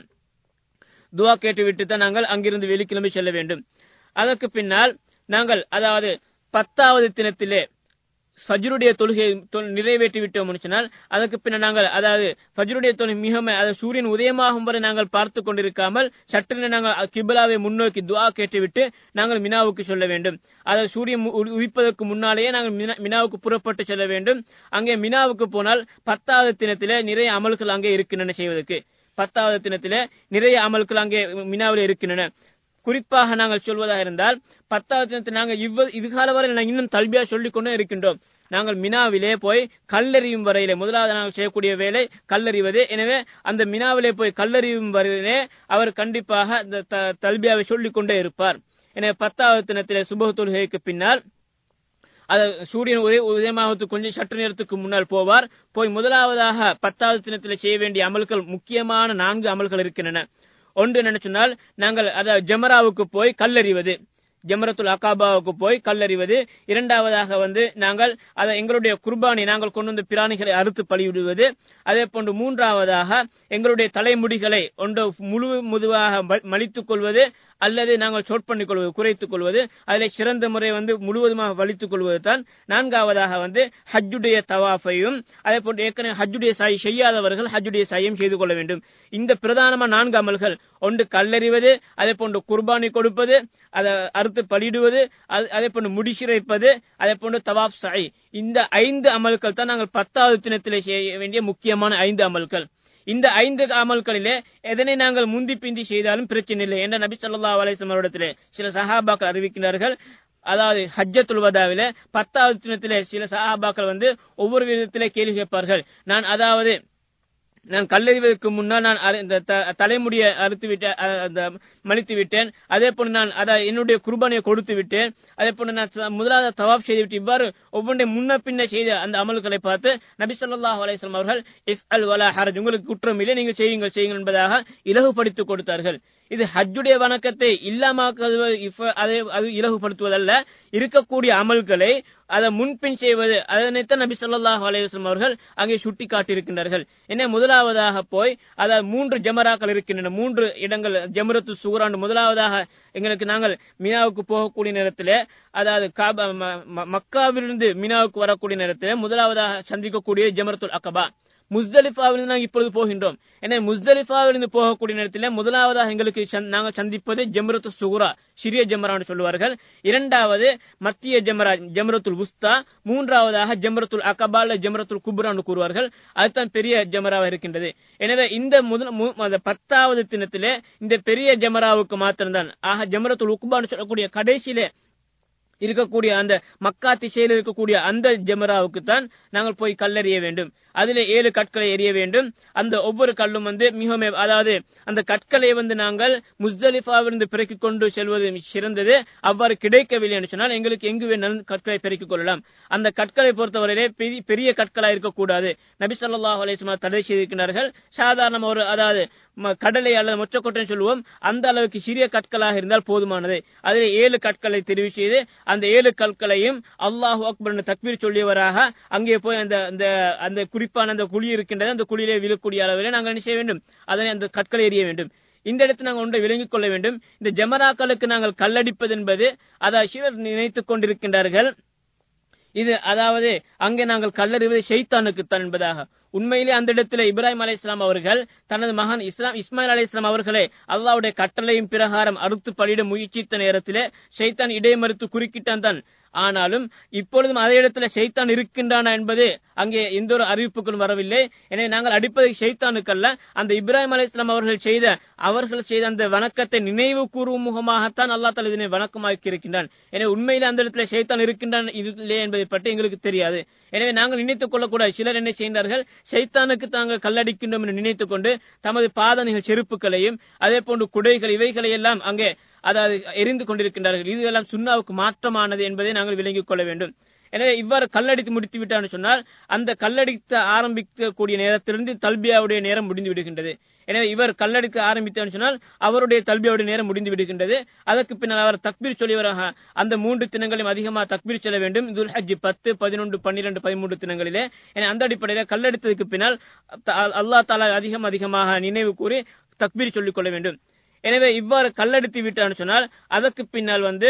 துவா கேட்டுவிட்டு தான் நாங்கள் அங்கிருந்து வெளிக்கிளம்பி செல்ல வேண்டும் அதற்கு பின்னால் நாங்கள் அதாவது பத்தாவது தினத்திலே ஃபஜ்ருடைய தொழுகை தொ- நிறைவேற்றி விட்டோம் சொன்னால் அதற்கு பின்னர் நாங்கள் அதாவது ஃபஜ்ருடைய தொழுகை மிக அதாவது சூரியன் உதயமாகும் வரை நாங்கள் பார்த்து கொண்டிருக்காமல் சற்றென நாங்கள் கிபிலாவை முன்னோக்கி துஆ கேட்டுவிட்டு நாங்கள் மினாவுக்கு சொல்ல வேண்டும் அதாவது சூரியன் மு- உ- உதிப்பதற்கு முன்னாலேயே நாங்கள் மினா- மினாவுக்கு புறப்பட்டு செல்ல வேண்டும் அங்கே மினாவுக்கு போனால் பத்தாவது தினத்திலே நிறைய அமல்கள் அங்கே இருக்கின்றன செய்வதற்கு பத்தாவது தினத்திலே நிறைய அமல்கள் அங்கே மினாவில் இருக்கின்றன குறிப்பாக நாங்கள் சொல்வதாக இருந்தால் பத்தாவது தினத்தில் நாங்கள் இவ்வ இதுகால வரை நாங்கள் இன்னும் தல்பியா சொல்லிக் கொண்டே இருக்கின்றோம் நாங்கள் மினாவிலே போய் கல்லறியும் வரையிலே முதலாவது நாங்கள் செய்யக்கூடிய வேலை கல்லறிவது எனவே அந்த மினாவிலே போய் கல்லறியும் வரையிலே அவர் கண்டிப்பாக இந்த த- தல்பியாவை சொல்லிக் கொண்டே இருப்பார் எனவே பத்தாவது தினத்திலே சுபஹ தொழுகைக்கு பின்னால் அது சூரியன் ஒரே உதயமாவதுக்கு கொஞ்சம் சற்று நேரத்துக்கு முன்னால் போவார் போய் முதலாவதாக பத்தாவது தினத்தில் செய்ய வேண்டிய அமல்கள் முக்கியமான நான்கு அமல்கள் இருக்கின்றன ஒன்று என்ன சொன்னால் நாங்கள் அதாவது ஜமராவுக்கு போய் கல்லறிவது ஜமரத்துல் அகாபாவுக்கு போய் கல்லறிவது இரண்டாவதாக வந்து நாங்கள் அதை எங்களுடைய குர்பானி நாங்கள் கொண்டு வந்த பிராணிகளை அறுத்து பலியிடுவது அதே போன்று மூன்றாவதாக எங்களுடைய தலைமுடிகளை ஒன்று முழு முதுவாக ம- மலித்துக் கொள்வது அல்லது நாங்கள் ஷோட் பண்ணிக் கொள்வது குறைத்துக் கொள்வது அதில் சிறந்த முறை வந்து முழுவதுமாக வலித்துக் கொள்வது தான் நான்காவதாக வந்து ஹஜ்ஜுடைய தவாஃபையும் அதே போன்று ஏற்கனவே ஹஜ்ஜுடைய சாய் செய்யாதவர்கள் ஹஜ்ஜுடைய சாயும் செய்து கொள்ள வேண்டும் இந்த பிரதானமான நான்கு அமல்கள் ஒன்று கல்லறிவது அதே போன்று குர்பானி கொடுப்பது அதை அறுத்து பலியிடுவது அது- அதே போன்று முடிசிறைப்பது அதே போன்று தவாப் சாய் இந்த ஐந்து அமல்கள் தான் நாங்கள் பத்தாவது தினத்திலே செய்ய வேண்டிய முக்கியமான ஐந்து அமல்கள் இந்த ஐந்து அமல்களிலே எதனை நாங்கள் முந்தி பிந்தி செய்தாலும் பிரச்சனை இல்லை என்ற நபி ஸல்லல்லாஹு அலைஹி வஸல்லம் அவரிடத்திலே சில சஹாபாக்கள் அறிவிக்கிறார்கள் அதாவது ஹஜ்ஜத்துல் வதாவிலே பத்தாவது தினத்திலே சில சஹாபாக்கள் வந்து ஒவ்வொரு விதத்திலே கேள்வி கேட்பார்கள் நான் அதாவது நான் கல்லறிவதற்கு முன்னால் நான் அறு- இந்த த- தலைமுடிய அறுத்து விட்டேன் அ- அந்த மலித்து விட்டேன் அதே போன்று நான் அதை என்னுடைய குர்பானியை கொடுத்து விட்டேன் அதே போன்று நான் த- முதலாவது தவாப் செய்து விட்டு இவ்வாறு ஒவ்வொன்றை முன்ன பின்ன செய்த அந்த அமல்களை பார்த்து நபி ஸல்லல்லாஹு அலைஹி வஸல்லம் அவர்கள் இஃப் அல் வலா ஹரஜ் உங்களுக்கு குற்றம் இல்லை நீங்கள் செய்யுங்கள் செய்யுங்கள் என்பதாக இலகுபடுத்தி கொடுத்தார்கள் இது ஹஜ்ஜுடைய வணக்கத்தை இல்லாமக்குவது இஃப- அதை அது இலகுபடுத்துவதல்ல இருக்கக்கூடிய அமல்களை அதை முன்பின் செய்வது அதனைத்தான் நபி ஸல்லல்லாஹு அலைஹி வஸல்லம் அவர்கள் அங்கே சுட்டி காட்டியிருக்கின்றார்கள் என்ன முதலாவதாக போய் அதாவது மூன்று ஜமராக்கள் இருக்கின்றன மூன்று இடங்கள் ஜமரத்து சூராண்டு முதலாவதாக எங்களுக்கு நாங்கள் மினாவுக்கு போகக்கூடிய நேரத்திலே அதாவது காபா ம- ம- மக்காவிலிருந்து மினாவுக்கு வரக்கூடிய நேரத்திலே முதலாவதாக சந்திக்கக்கூடிய ஜமரத்துல் அகபா முஸ்தலிஃபாவிலிருந்து நாங்கள் இப்பொழுது போகின்றோம் எனவே முஸ்தலிஃபாவிலிருந்து போகக்கூடிய நேரத்தில் முதலாவதாக எங்களுக்கு சந்- நாங்கள் சந்திப்பது ஜம்ரத்து சுகுரா சிறிய ஜமரான்னு சொல்லுவார்கள் இரண்டாவது மத்திய ஜமரா ஜம்ரத்துல் உஸ்தா மூன்றாவதாக ஜம்ரத்துல் அகபால ஜம்ரத்துல் குப்ரான்னு கூறுவார்கள் அதுதான் பெரிய ஜமராவா இருக்கின்றது எனவே இந்த முதல் மு- அந்த பத்தாவது தினத்திலே இந்த பெரிய ஜமராவுக்கு மாத்திரம்தான் ஆக ஜமரத்துல் உக்பான்னு சொல்லக்கூடிய கடைசியிலே இருக்கக்கூடிய அந்த மக்கா திசையில் இருக்கக்கூடிய அந்த ஜமராவுக்கு தான் நாங்கள் போய் கல்லெறிய வேண்டும் அதிலே ஏழு கற்களை எறிய வேண்டும் அந்த ஒவ்வொரு கல்லும் வந்து மிகவும் அதாவது அந்த கற்களை வந்து நாங்கள் முஸ்தலிஃபாவிலிருந்து பெருக்கிக் கொண்டு செல்வது சிறந்தது அவ்வாறு கிடைக்கவில்லை என்று சொன்னால் எங்களுக்கு எங்கு வேணாலும் கற்களை பெருக்கிக் கொள்ளலாம் அந்த கற்களை பொறுத்தவரையிலே பெரிய- பெரிய கற்களா இருக்கக்கூடாது நபி ஸல்லல்லாஹு அலைஹி வஸல்லம் தடை செய்திருக்கிறார்கள் சாதாரண ஒரு அதாவது ம- கடலை அல்லது மொச்சக்கொட்டைன்னு சொல்லுவோம் அந்த அளவுக்கு சிறிய கற்களாக இருந்தால் போதுமானது அதில் ஏழு கற்களை தெரிவு செய்து அந்த ஏழு கற்களையும் அல்லாஹ் அக்பர் என்று தக்பீர் சொல்லியவராக அங்கே போய் அந்த அந்த அந்த குறிப்பான அந்த குழி இருக்கின்றது அந்த குழியிலே விழக்கூடிய அளவிலே நாங்கள் என்ன செய்ய வேண்டும் அதனை அந்த கற்களை எறிய வேண்டும் இந்த இடத்தில் நாங்கள் ஒன்றை விளங்கிக் கொள்ள வேண்டும் இந்த ஜமராக்களுக்கு நாங்கள் கல்லடிப்பது என்பது அதாவது சிலர் நினைத்துக் கொண்டிருக்கின்றார்கள் இது அதாவது அங்கே நாங்கள் கல்லறிவது ஷைத்தானுக்குத்தான் என்பதாக உண்மையிலே அந்த இடத்துல இப்ராஹிம் அலைஹிஸ்ஸலாம் அவர்கள் தனது மகன் இஸ்லாம் இஸ்மாயில் அலைஹிஸ்ஸலாம் அவர்களை அல்லாஹ்வுடைய கட்டளையின் பிரகாரம் அறுத்து பலியிட முயற்சித்த நேரத்திலே ஷைத்தான் இடைமறுத்து குறுக்கிட்டான் தான் ஆனாலும் இப்பொழுதும் அதே இடத்துல ஷைத்தான் இருக்கின்றானா என்பது அங்கே எந்த ஒரு அறிவிப்புகளும் வரவில்லை எனவே நாங்கள் அடிப்பது ஷைத்தானுக்கல்ல அந்த இப்ராஹிம் அலைஹிஸ்ஸலாம் அவர்கள் செய்த அவர்கள் செய்த அந்த வணக்கத்தை நினைவு கூறும் முகமாகத்தான் அல்லாஹ் தஆலா இதனை வணக்கமாக்கி இருக்கின்றான் எனவே உண்மையிலே அந்த இடத்துல ஷைத்தான் இருக்கின்றான் இல்லை என்பதை பற்றி எங்களுக்கு தெரியாது எனவே நாங்கள் நினைத்துக் கொள்ளக்கூடாது சிலர் என்ன செய்கிறார்கள் ஷைத்தானுக்கு தாங்கள் கல்லடிக்கின்றோம் என்று நினைத்துக் கொண்டு தமது பாதணிகள் செருப்புகளையும் அதே போன்று குடைகள் இவைகளை எல்லாம் அங்கே அதாவது எரிந்து கொண்டிருக்கின்றார்கள் இது எல்லாம் சுண்ணாவுக்கு மாற்றமானது என்பதை நாங்கள் விளங்கிக் கொள்ள வேண்டும் எனவே இவ்வாறு கல்லடித்து முடித்து விட்டான்னு சொன்னால் அந்த கல்லடிக்க ஆரம்பிக்கக்கூடிய நேரத்திலிருந்து தல்பியாவுடைய நேரம் முடிந்து விடுகின்றது எனவே இவர் கல்லடிக்க ஆரம்பித்தான்னு சொன்னால் அவருடைய தல்பியாவுடைய நேரம் முடிந்து விடுகின்றது அதற்கு பின்னால் அவர் தக்பீர் சொல்லியவராக அந்த மூன்று தினங்களையும் அதிகமாக தக்பீர் சொல்ல வேண்டும் துல் ஹஜ் பத்து பதினொன்று பன்னிரண்டு பதிமூன்று தினங்களிலே எனவே அந்த அடிப்படையில் கல்லடித்ததுக்கு பின்னால் த- அல்லாஹ் தாலா அதிகம் அதிகமாக நினைவு கூறி தக்பீர் சொல்லிக் கொள்ள வேண்டும் எனவே இவ்வாறு கல்லடித்து விட்டான்னு சொன்னால் அதற்கு பின்னால் வந்து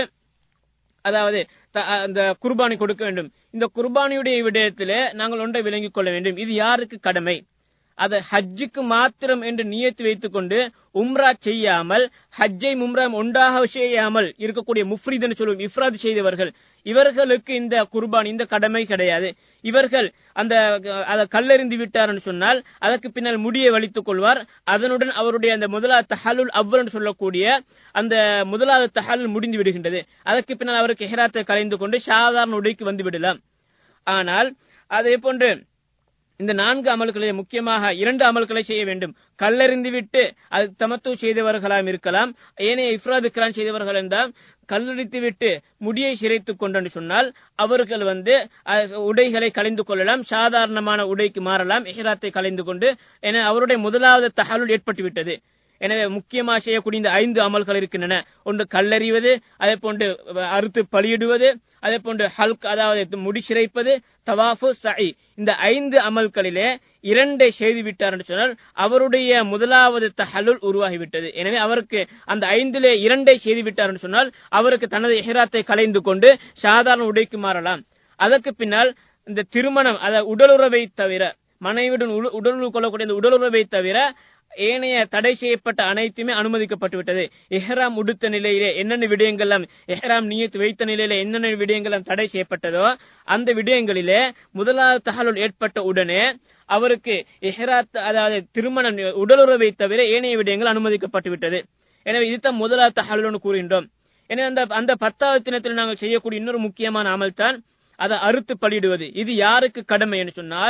அதாவது த- அந்த குர்பானி கொடுக்க வேண்டும் இந்த குர்பானியுடைய விடயத்திலே நாங்கள் ஒன்றை விளங்கிக் கொள்ள வேண்டும் இது யாருக்கு கடமை அதை ஹஜ்ஜுக்கு மாத்திரம் என்று நியத்து வைத்துக் கொண்டு உம்ரா செய்யாமல் ஹஜ்ஜை உம்ரா ஒன்றாக செய்யாமல் இருக்கக்கூடிய முஃப்ரித் என்று சொல்லுவோம் இஃப்ராத் செய்தவர்கள் இவர்களுக்கு இந்த குர்பான் இந்த கடமை கிடையாது இவர்கள் அந்த அதை கல்லெறிந்து விட்டார்னு சொன்னால் அதற்கு பின்னால் முடியை வலித்துக் கொள்வார் அதனுடன் அவருடைய அந்த முதலாவது தஹலுல் அவ்வல் என்று சொல்லக்கூடிய அந்த முதலாவது தஹலுல் முடிந்து விடுகின்றது அதற்கு பின்னால் அவருக்கு ஹெராத்தை கலைந்து கொண்டு சாதாரண உடைக்கு வந்து விடலாம் ஆனால் அதே போன்று இந்த நான்கு அமல்களை முக்கியமாக இரண்டு அமல்களை செய்ய வேண்டும் கல்லறிந்து விட்டு அது தமத்து செய்தவர்களாம் இருக்கலாம் ஏனைய இஃப்ராது கிரான் செய்தவர்கள் என்றால் கல்லடித்து விட்டு முடியை சிரைத்துக் கொண்டு சொன்னால் அவர்கள் வந்து உடைகளை கலைந்து கொள்ளலாம் சாதாரணமான உடைக்கு மாறலாம் இஹ்ராத்தை கலைந்து கொண்டு என அவருடைய முதலாவது தகவல் ஏற்பட்டு விட்டது எனவே முக்கியமாக செய்யக்கூடிய இந்த ஐந்து அமல்கள் இருக்கின்றன ஒன்று கல்லறிவது அதே போன்று அறுத்து பலியிடுவது அதே போன்று ஹல்க் அதாவது முடிச்சிரைப்பது தவாஃபு சை இந்த ஐந்து அமல்களிலே இரண்டை செய்து விட்டார் என்று சொன்னால் அவருடைய முதலாவது தஹலுல் உருவாகிவிட்டது எனவே அவருக்கு அந்த ஐந்திலே இரண்டை செய்து விட்டார் என்று சொன்னால் அவருக்கு தனது எஹராத்தை கலைந்து கொண்டு சாதாரண உடைக்கு மாறலாம் அதற்கு பின்னால் இந்த திருமணம் அத உடலுறவை தவிர மனைவியுடன் உடலுறவு கொள்ளக்கூடிய இந்த உடலுறவை தவிர ஏனைய தடை செய்யப்பட்ட அனைத்துமே அனுமதிக்கப்பட்டு விட்டது எஹ்ராம் உடுத்த நிலையிலே என்னென்ன விடயங்கள்லாம் எஹ்ராம் நியத்து வைத்த நிலையில என்னென்ன விடயங்கள்லாம் தடை செய்யப்பட்டதோ அந்த விடயங்களிலே முதலாவது தகவல் ஏற்பட்ட உடனே அவருக்கு எஹ்ராத் அதாவது திருமணம் உடலுறவை தவிர ஏனைய விடயங்கள் அனுமதிக்கப்பட்டு விட்டது எனவே இதுதான் முதலாவது தகவல் கூறுகின்றோம் எனவே அந்த அந்த பத்தாவது தினத்தில் நாங்கள் செய்யக்கூடிய இன்னொரு முக்கியமான அமல் தான் அதை அறுத்து பலியிடுவது இது யாருக்கு கடமை என்று சொன்னால்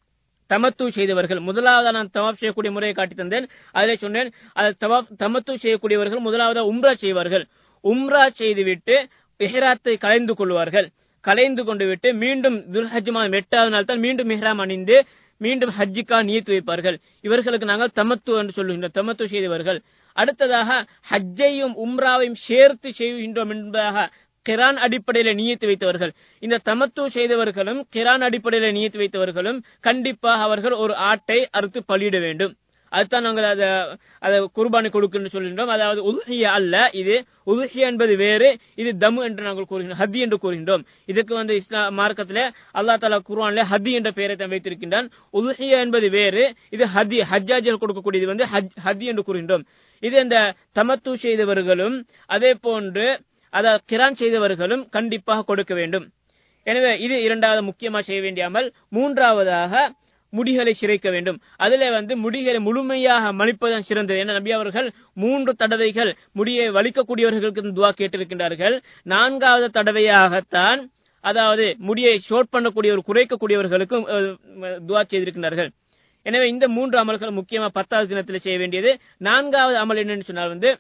தமத்து செய்தவர்கள் முதலாவது நான் தவாப் செய்யக்கூடிய முறையை காட்டி தந்தேன் அதில் சொன்னேன் அது தவாப் தமத்து செய்யக்கூடியவர்கள் முதலாவது உம்ரா செய்வார்கள் உம்ரா செய்துவிட்டு எஹராத்தை கலைந்து கொள்வார்கள் கலைந்து கொண்டு விட்டு மீண்டும் துல்ஹஜ் மாதம் எட்டாவது நாள் தான் மீண்டும் மெஹ்ராம் அணிந்து மீண்டும் ஹஜ்ஜிக்கா நியத்து வைப்பார்கள் இவர்களுக்கு நாங்கள் தமத்து என்று சொல்லுகின்றோம் தமத்து செய்தவர்கள் அடுத்ததாக ஹஜ்ஜையும் உம்ராவையும் சேர்த்து செய்கின்றோம் என்பதாக கிரான் அடிப்படையில நியத்து வைத்தவர்கள் இந்த தமத்து செய்தவர்களும் கிரான் அடிப்படையில நியத்து வைத்தவர்களும் கண்டிப்பாக அவர்கள் ஒரு ஆட்டை அறுத்து பலியிட வேண்டும் அதுதான் நாங்கள் அதை அதை குர்பானி கொடுக்கணும்னு சொல்கின்றோம் அதாவது உதுஹியா அல்ல இது உதுஹியா என்பது வேறு இது தம் என்று நாங்கள் கூறுகின்றோம் ஹதி என்று கூறுகின்றோம் இதுக்கு வந்து இஸ்லாம் மார்க்கத்தில் அல்லா தாலா குர்வான்ல ஹதி என்ற பெயரை தான் வைத்திருக்கின்றான் உதுஹியா என்பது வேறு இது ஹதி ஹஜ்ஜாஜல் கொடுக்கக்கூடியது வந்து ஹதி என்று கூறுகின்றோம் இது இந்த தமத்து செய்தவர்களும் அதே போன்று அதாவது கிரான் செய்தவர்களும் கண்டிப்பாக கொடுக்க வேண்டும் எனவே இது இரண்டாவது முக்கியமாக செய்ய வேண்டிய அமல் மூன்றாவதாக முடிகளை சிரைக்க வேண்டும் அதிலே வந்து முடிகளை முழுமையாக மலிப்பதுதான் சிறந்தது என நபி அவர்கள் மூன்று தடவைகள் முடியை வலிக்கக்கூடியவர்களுக்கு துவா கேட்டிருக்கின்றார்கள் நான்காவது தடவையாகத்தான் அதாவது முடியை ஷோட் பண்ணக்கூடியவர் குறைக்கக்கூடியவர்களுக்கும் துவா செய்திருக்கின்றார்கள் எனவே இந்த மூன்று அமல்கள் முக்கியமா பத்தாவது தினத்தில் செய்ய வேண்டியது நான்காவது அமல் என்னன்னு சொன்னால் வந்து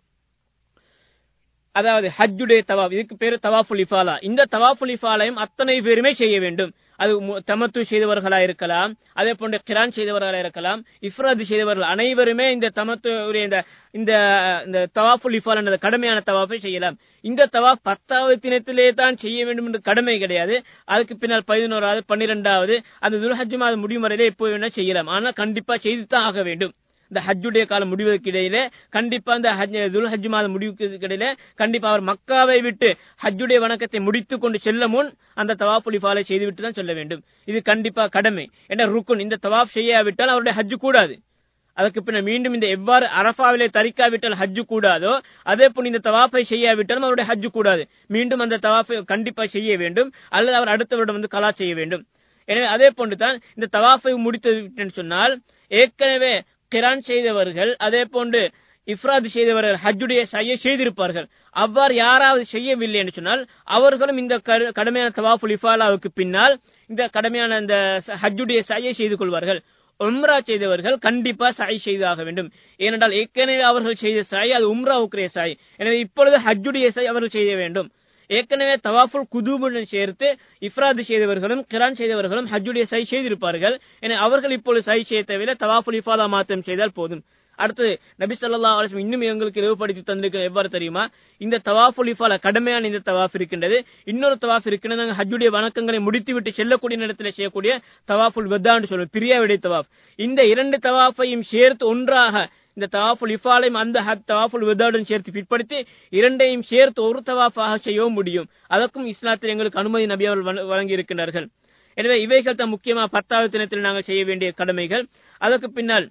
அதாவது ஹஜ்ஜுடைய தவாப் இதுக்கு பேரு தவாஃபுல் இஃபாலா இந்த தவாஃபுல் இஃபாலையும் அத்தனை பேருமே செய்ய வேண்டும் அது தமத்து செய்தவர்களா இருக்கலாம் அதே போன்று கிரான் செய்தவர்களா இருக்கலாம் இஃப்ராது செய்தவர்கள் அனைவருமே இந்த தமத்து இந்த இந்த இந்த தவாஃபுல் இஃபால் என்ற கடமையான தவாஃபை செய்யலாம் இந்த தவாப் பத்தாவது தினத்திலே தான் செய்ய வேண்டும் என்று கடமை கிடையாது அதுக்கு பின்னால் பதினோராவது பன்னிரெண்டாவது அந்த துல்ஹஜ் மாதம் முடியும் வரையிலே எப்போ வேணா செய்யலாம் ஆனால் கண்டிப்பா செய்து தான் ஆக வேண்டும் இந்த ஹஜ்ஜுடைய காலம் முடிவதற்கு இடையிலே கண்டிப்பா இந்த துல் ஹஜ் மாதம் முடிவுக்கு இடையில கண்டிப்பா அவர் மக்காவை விட்டு ஹஜ்ஜுடைய வணக்கத்தை முடித்துக் கொண்டு செல்ல முன் அந்த தவாஃபுல் இஃபாலை செய்துவிட்டு தான் சொல்ல வேண்டும் இது கண்டிப்பா கடமை என்ற ருக்குன் இந்த தவாப் செய்யாவிட்டால் அவருடைய ஹஜ்ஜு கூடாது அதற்கு பின்னர் மீண்டும் இந்த எவ்வாறு அரபாவிலே தரிக்காவிட்டால் ஹஜ்ஜு கூடாதோ அதே போல் இந்த தவாஃபை செய்யாவிட்டாலும் அவருடைய ஹஜ்ஜு கூடாது மீண்டும் அந்த தவாஃபை கண்டிப்பா செய்ய வேண்டும் அல்லது அவர் அடுத்த வருடம் வந்து கலா செய்ய வேண்டும் எனவே அதே போன்று தான் இந்த தவாஃபை முடித்து சொன்னால் ஏற்கனவே கிரான் செய்தவர்கள் அதே போன்று இஃப்ராத் செய்தவர்கள் ஹஜ்ஜுடைய செய்ய செய்திருப்பார்கள் அவ்வாறு யாராவது செய்யவில்லை என்று சொன்னால் அவர்களும் இந்த கடுமையான தவாஃபுல் இஃபாலாவுக்கு பின்னால் இந்த கடுமையான இந்த ஹஜ்ஜுடைய சையை செய்து கொள்வார்கள் உம்ரா செய்தவர்கள் கண்டிப்பா சாய் செய்தாக வேண்டும் ஏனென்றால் ஏற்கனவே அவர்கள் செய்த சாய் அது உம்ராவுக்குரிய சாய் எனவே இப்பொழுது ஹஜ்ஜுடைய சாய் அவர்கள் செய்ய வேண்டும் ஏற்கனவே தவாஃபுல் குதூபுடன் சேர்த்து இஃப்ராது செய்தவர்களும் கிரான் செய்தவர்களும் ஹஜ்ஜுடைய சை செய்திருப்பார்கள் என அவர்கள் இப்பொழுது சை செய்ய தவிர தவாஃபுல் இஃபாலா மாத்திரம் செய்தால் போதும் அடுத்து நபி சொல்லா அலிஸ்லம் இன்னும் எங்களுக்கு இலவுபடுத்தி தந்திருக்க எவ்வாறு தெரியுமா இந்த தவாஃபுல் இஃபாலா கடுமையான இந்த தவாஃப் இருக்கின்றது இன்னொரு தவாஃப் இருக்கின்றது ஹஜ்ஜுடைய வணக்கங்களை முடித்துவிட்டு செல்லக்கூடிய நேரத்தில் செய்யக்கூடிய தவாஃபுல் வெத்தான்னு சொல்லுவோம் பிரியாவிடை தவாஃப் இந்த இரண்டு தவாஃபையும் சேர்த்து ஒன்றாக இந்த தவாஃபுல் இஃபாலையும் அந்த தவாஃபுல் விதாவுடன் சேர்த்து பிற்படுத்தி இரண்டையும் சேர்த்து ஒரு தவாஃபாக செய்யவும் முடியும் அதற்கும் இஸ்லாத்தில் எங்களுக்கு அனுமதி நபி அவர்கள் வழங்கி இருக்கின்றார்கள் எனவே இவைகள் தான் முக்கியமா பத்தாவது தினத்தில் நாங்கள் செய்ய வேண்டிய கடமைகள் அதற்கு பின்னால்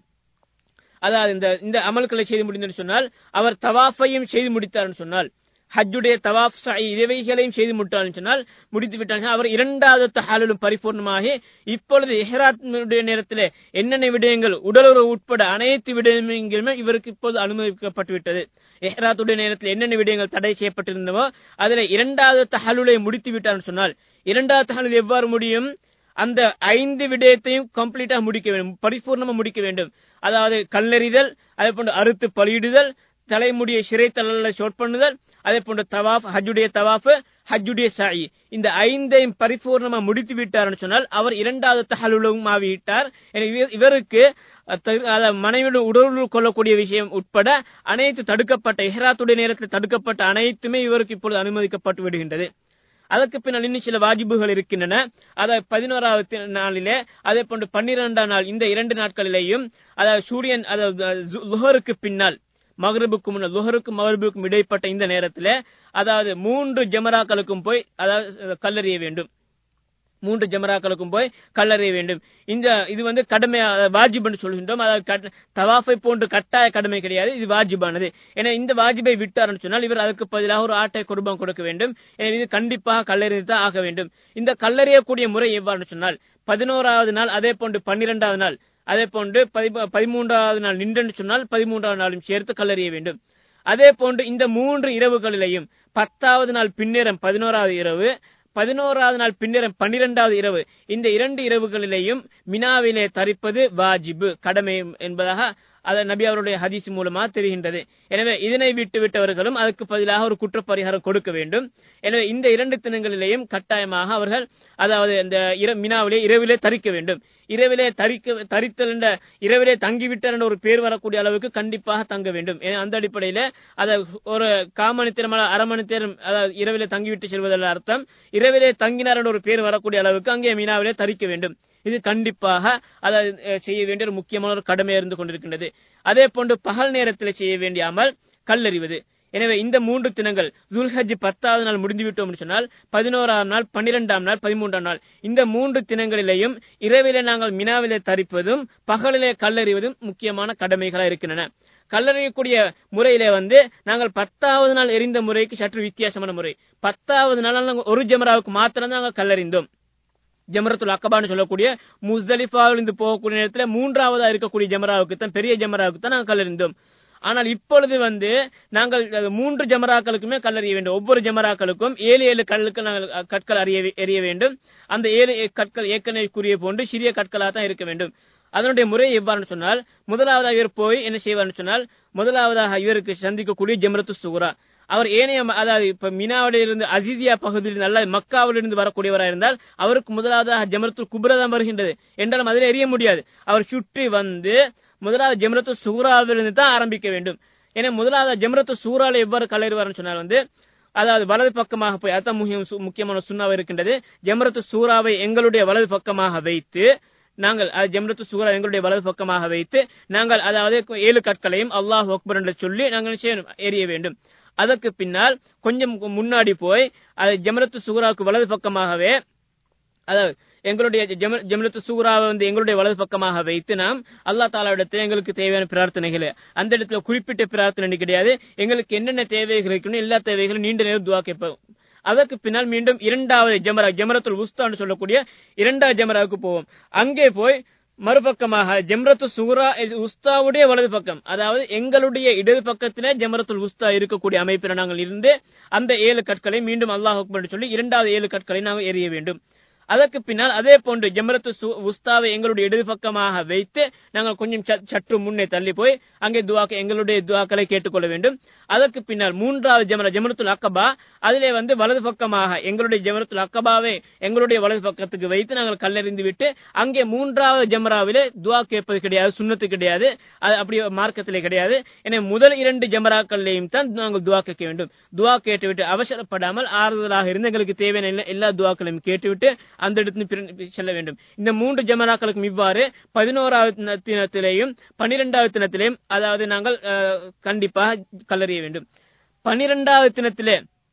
அதாவது இந்த இந்த அமல்களை செய்து முடிந்தன்னு சொன்னால் அவர் தவாஃபையும் செய்து முடித்தார்னு சொன்னால் ஹஜ்ஜுடைய தவாஃப் சை இவைகளையும் செய்து முடித்தார்னு சொன்னால் முடித்து விட்டார் அவர் இரண்டாவது தஹாலும் பரிபூர்ணமாகி இப்பொழுது இஹ்ராத்துடைய நேரத்தில் என்னென்ன விடயங்கள் உடலுறவு உட்பட அனைத்து விடயங்களுமே இவருக்கு இப்போது அனுமதிக்கப்பட்டு விட்டது இஹ்ராத்துடைய நேரத்தில் என்னென்ன விடயங்கள் தடை செய்யப்பட்டிருந்தவோ அதுல இரண்டாவது தஹலுலை முடித்து விட்டார்னு சொன்னால் இரண்டாவது தஹலுல் எவ்வாறு முடியும் அந்த ஐந்து விடயத்தையும் கம்ப்ளீட்டா முடிக்க வேண்டும் பரிபூர்ணமா முடிக்க வேண்டும் அதாவது கல்லெறிதல் அதே போன்று அறுத்து பலியிடுதல் தலைமுடியை சிறைத்தல ஷோட் பண்ணுதல் அதே போன்று தவாஃப் ஹஜ்ஜுடைய தவாஃப் ஹஜ்ஜுடைய சாயி இந்த ஐந்தையும் பரிபூர்ணமா முடித்து விட்டார்னு சொன்னால் அவர் இரண்டாவது தஹலுலும் ஆகிவிட்டார் இவருக்கு மனைவியுடன் உடல் கொள்ளக்கூடிய விஷயம் உட்பட அனைத்து தடுக்கப்பட்ட இஹ்ராத்துடைய நேரத்தில் தடுக்கப்பட்ட அனைத்துமே இவருக்கு இப்பொழுது அனுமதிக்கப்பட்டு விடுகின்றது அதற்கு பின்னால் இன்னும் சில வாஜிபுகள் இருக்கின்றன அதாவது பதினோராவது நாளிலே அதே போன்று பன்னிரெண்டாம் நாள் இந்த இரண்டு நாட்களிலேயும் அதாவது சூரியன் அதாவது லுஹருக்கு பின்னால் மகரிபுக்கு முன்னால் லுஹருக்கும் மகரிபுக்கும் இடைப்பட்ட இந்த நேரத்தில் அதாவது மூன்று ஜமராக்களுக்கும் போய் அதாவது கல்லறிய வேண்டும் மூன்று ஜமராக்களுக்கும் போய் கல்லறிய வேண்டும் இந்த இது வந்து கடமை வாஜிப்னு சொல்கின்றோம் அதாவது தவாஃபை போன்று கட்டாய கடமை கிடையாது இது வாஜிபானது ஏன்னா இந்த வாஜிபை விட்டார்னு சொன்னால் இவர் அதுக்கு பதிலாக ஒரு ஆட்டை குடும்பம் கொடுக்க வேண்டும் எனவே இது கண்டிப்பாக கல்லறிந்து தான் ஆக வேண்டும் இந்த கல்லறியக்கூடிய முறை எவ்வாறு சொன்னால் பதினோராவது நாள் அதே போன்று பன்னிரெண்டாவது நாள் அதே போன்று பதிமூன்றாவது நாள் நின்றென்று சொன்னால் பதிமூன்றாவது நாளும் சேர்த்து கல்லறிய வேண்டும் அதே போன்று இந்த மூன்று இரவுகளிலையும் பத்தாவது நாள் பின்னேறம் பதினோராவது இரவு பதினோராவது நாள் பின்னரம் பன்னிரெண்டாவது இரவு இந்த இரண்டு இரவுகளிலேயும் மினாவிலே தரிப்பது வாஜிபு கடமை என்பதாக அதை நபி அவருடைய ஹதீஸ் மூலமா தெரிகின்றது எனவே இதனை விட்டு விட்டவர்களும் அதுக்கு பதிலாக ஒரு குற்றப்பரிகாரம் கொடுக்க வேண்டும் எனவே இந்த இரண்டு தினங்களிலேயும் கட்டாயமாக அவர்கள் அதாவது இந்த மினாவிலே இரவிலே தரிக்க வேண்டும் இரவிலே தரிக்க தரித்தல் என்ற இரவிலே தங்கிவிட்டார் என்ற ஒரு பேர் வரக்கூடிய அளவுக்கு கண்டிப்பாக தங்க வேண்டும் அந்த அடிப்படையில அதை ஒரு காமணி தினம் அரை மணி நேரம் அதாவது இரவிலே தங்கிவிட்டு செல்வதில் அர்த்தம் இரவிலே தங்கினார் என்ற ஒரு பேர் வரக்கூடிய அளவுக்கு அங்கே மினாவிலே தரிக்க வேண்டும் இது கண்டிப்பாக அதை செய்ய வேண்டிய ஒரு முக்கியமான ஒரு கடமை இருந்து கொண்டிருக்கின்றது அதே போன்று பகல் நேரத்தில் செய்ய வேண்டிய அமல் கல்லறிவது எனவே இந்த மூன்று தினங்கள் துல்ஹஜ் பத்தாவது நாள் முடிந்துவிட்டோம் சொன்னால் பதினோராம் நாள் பன்னிரெண்டாம் நாள் பதிமூன்றாம் நாள் இந்த மூன்று தினங்களிலேயும் இரவிலே நாங்கள் மினாவிலே தரிப்பதும் பகலிலே கல்லறிவதும் முக்கியமான கடமைகளா இருக்கின்றன கல்லறியக்கூடிய முறையிலே வந்து நாங்கள் பத்தாவது நாள் எரிந்த முறைக்கு சற்று வித்தியாசமான முறை பத்தாவது நாள் நாங்கள் ஒரு ஜமராவுக்கு மாத்திரம் நாங்கள் கல்லறிந்தோம் ஜமரத்துல் அக்கபான்னு சொல்லக்கூடிய முஸ்தலிஃபாவில் இருந்து போகக்கூடிய நேரத்தில் மூன்றாவதா இருக்கக்கூடிய ஜமராவுக்கு தான் பெரிய ஜமராவுக்கு தான் நாங்கள் கல்லறிந்தோம் ஆனால் இப்பொழுது வந்து நாங்கள் மூன்று ஜமராக்களுக்குமே கல்லறிய வேண்டும் ஒவ்வொரு ஜமராக்களுக்கும் ஏழு ஏழு கல்லுக்கு நாங்கள் கற்கள் அறிய எறிய வேண்டும் அந்த ஏழு கற்கள் ஏற்கனவே கூறிய போன்று சிறிய கற்களாக தான் இருக்க வேண்டும் அதனுடைய முறை எவ்வாறு சொன்னால் முதலாவதாக இவர் போய் என்ன செய்வார்னு சொன்னால் முதலாவதாக இவருக்கு சந்திக்கக்கூடிய ஜமரத்து சுகுரா அவர் ஏனைய அதாவது இப்ப மினாவிலிருந்து அசிசியா பகுதியில் நல்ல மக்காவிலிருந்து வரக்கூடியவராக இருந்தால் அவருக்கு முதலாவதாக ஜமரத்து குப்ரதான் வருகின்றது என்றாலும் அதில் எரிய முடியாது அவர் சுற்றி வந்து முதலாவது ஜமரத்து சூறாவிலிருந்து தான் ஆரம்பிக்க வேண்டும் ஏன்னா முதலாவது ஜமரத்து சூறால எவ்வாறு கலருவார்னு சொன்னால் வந்து அதாவது வலது பக்கமாக போய் அதான் முக்கியமான சுண்ணாவை இருக்கின்றது ஜமரத்து சூறாவை எங்களுடைய வலது பக்கமாக வைத்து நாங்கள் ஜம்ரத்து சூரா எங்களுடைய வலது பக்கமாக வைத்து நாங்கள் அதாவது ஏழு கற்களையும் அல்லாஹ் அக்பர் என்று சொல்லி நாங்கள் எரிய வேண்டும் அதற்கு பின்னால் கொஞ்சம் முன்னாடி போய் அது ஜமரத்து சூராவுக்கு வலது பக்கமாகவே அதாவது எங்களுடைய ஜமரத்து சூறாவை வந்து எங்களுடைய வலது பக்கமாக வைத்து நாம் அல்லா தாலாவிடத்தில் எங்களுக்கு தேவையான பிரார்த்தனைகள் அந்த இடத்துல குறிப்பிட்ட பிரார்த்தனை கிடையாது எங்களுக்கு என்னென்ன தேவைகள் இருக்கணும் எல்லா தேவைகளும் நீண்ட நேரம் துவா கேட்போம் அதற்கு பின்னால் மீண்டும் இரண்டாவது ஜமரா ஜமரத்துல் உஸ்தான்னு சொல்லக்கூடிய இரண்டாவது ஜமராவுக்கு போவோம் அங்கே போய் மறுபக்கமாக ஜம்ரத்து சுகுரா உஸ்தாவுடைய வலது பக்கம் அதாவது எங்களுடைய இடது பக்கத்திலே ஜமரத்துல் உஸ்தா இருக்கக்கூடிய அமைப்பில் நாங்கள் இருந்து அந்த ஏழு கற்களை மீண்டும் அல்லாஹ் அக்பர் சொல்லி இரண்டாவது ஏழு கற்களை நாங்கள் எறிய வேண்டும் அதற்கு பின்னால் அதே போன்று ஜமரத்து உஸ்தாவை எங்களுடைய இடது பக்கமாக வைத்து நாங்கள் கொஞ்சம் சற்று முன்னே தள்ளி போய் அங்கே துவாக்க எங்களுடைய துவாக்களை கேட்டுக்கொள்ள வேண்டும் அதற்கு பின்னால் மூன்றாவது ஜமர ஜமரத்துல் அக்கபா அதிலே வந்து வலது பக்கமாக எங்களுடைய ஜமரத்துல் அக்கபாவை எங்களுடைய வலது பக்கத்துக்கு வைத்து நாங்கள் கல்லறிந்து விட்டு அங்கே மூன்றாவது ஜமராவிலே துவா கேட்பது கிடையாது சுண்ணத்து கிடையாது அது அப்படி மார்க்கத்திலே கிடையாது எனவே முதல் இரண்டு ஜமராக்கள்லையும் தான் நாங்கள் துவா கேட்க வேண்டும் துவா கேட்டுவிட்டு அவசரப்படாமல் ஆறுதலாக இருந்து எங்களுக்கு தேவையான எல்லா துவாக்களையும் கேட்டுவிட்டு அந்த இடத்துல செல்ல வேண்டும் இந்த மூன்று ஜமராக்களுக்கும் இவ்வாறு பதினோராவது தினத்திலேயும் பன்னிரெண்டாவது தினத்திலேயும் அதாவது நாங்கள் கண்டிப்பாக கல்லறிய வேண்டும் பன்னிரெண்டாவது தினத்திலே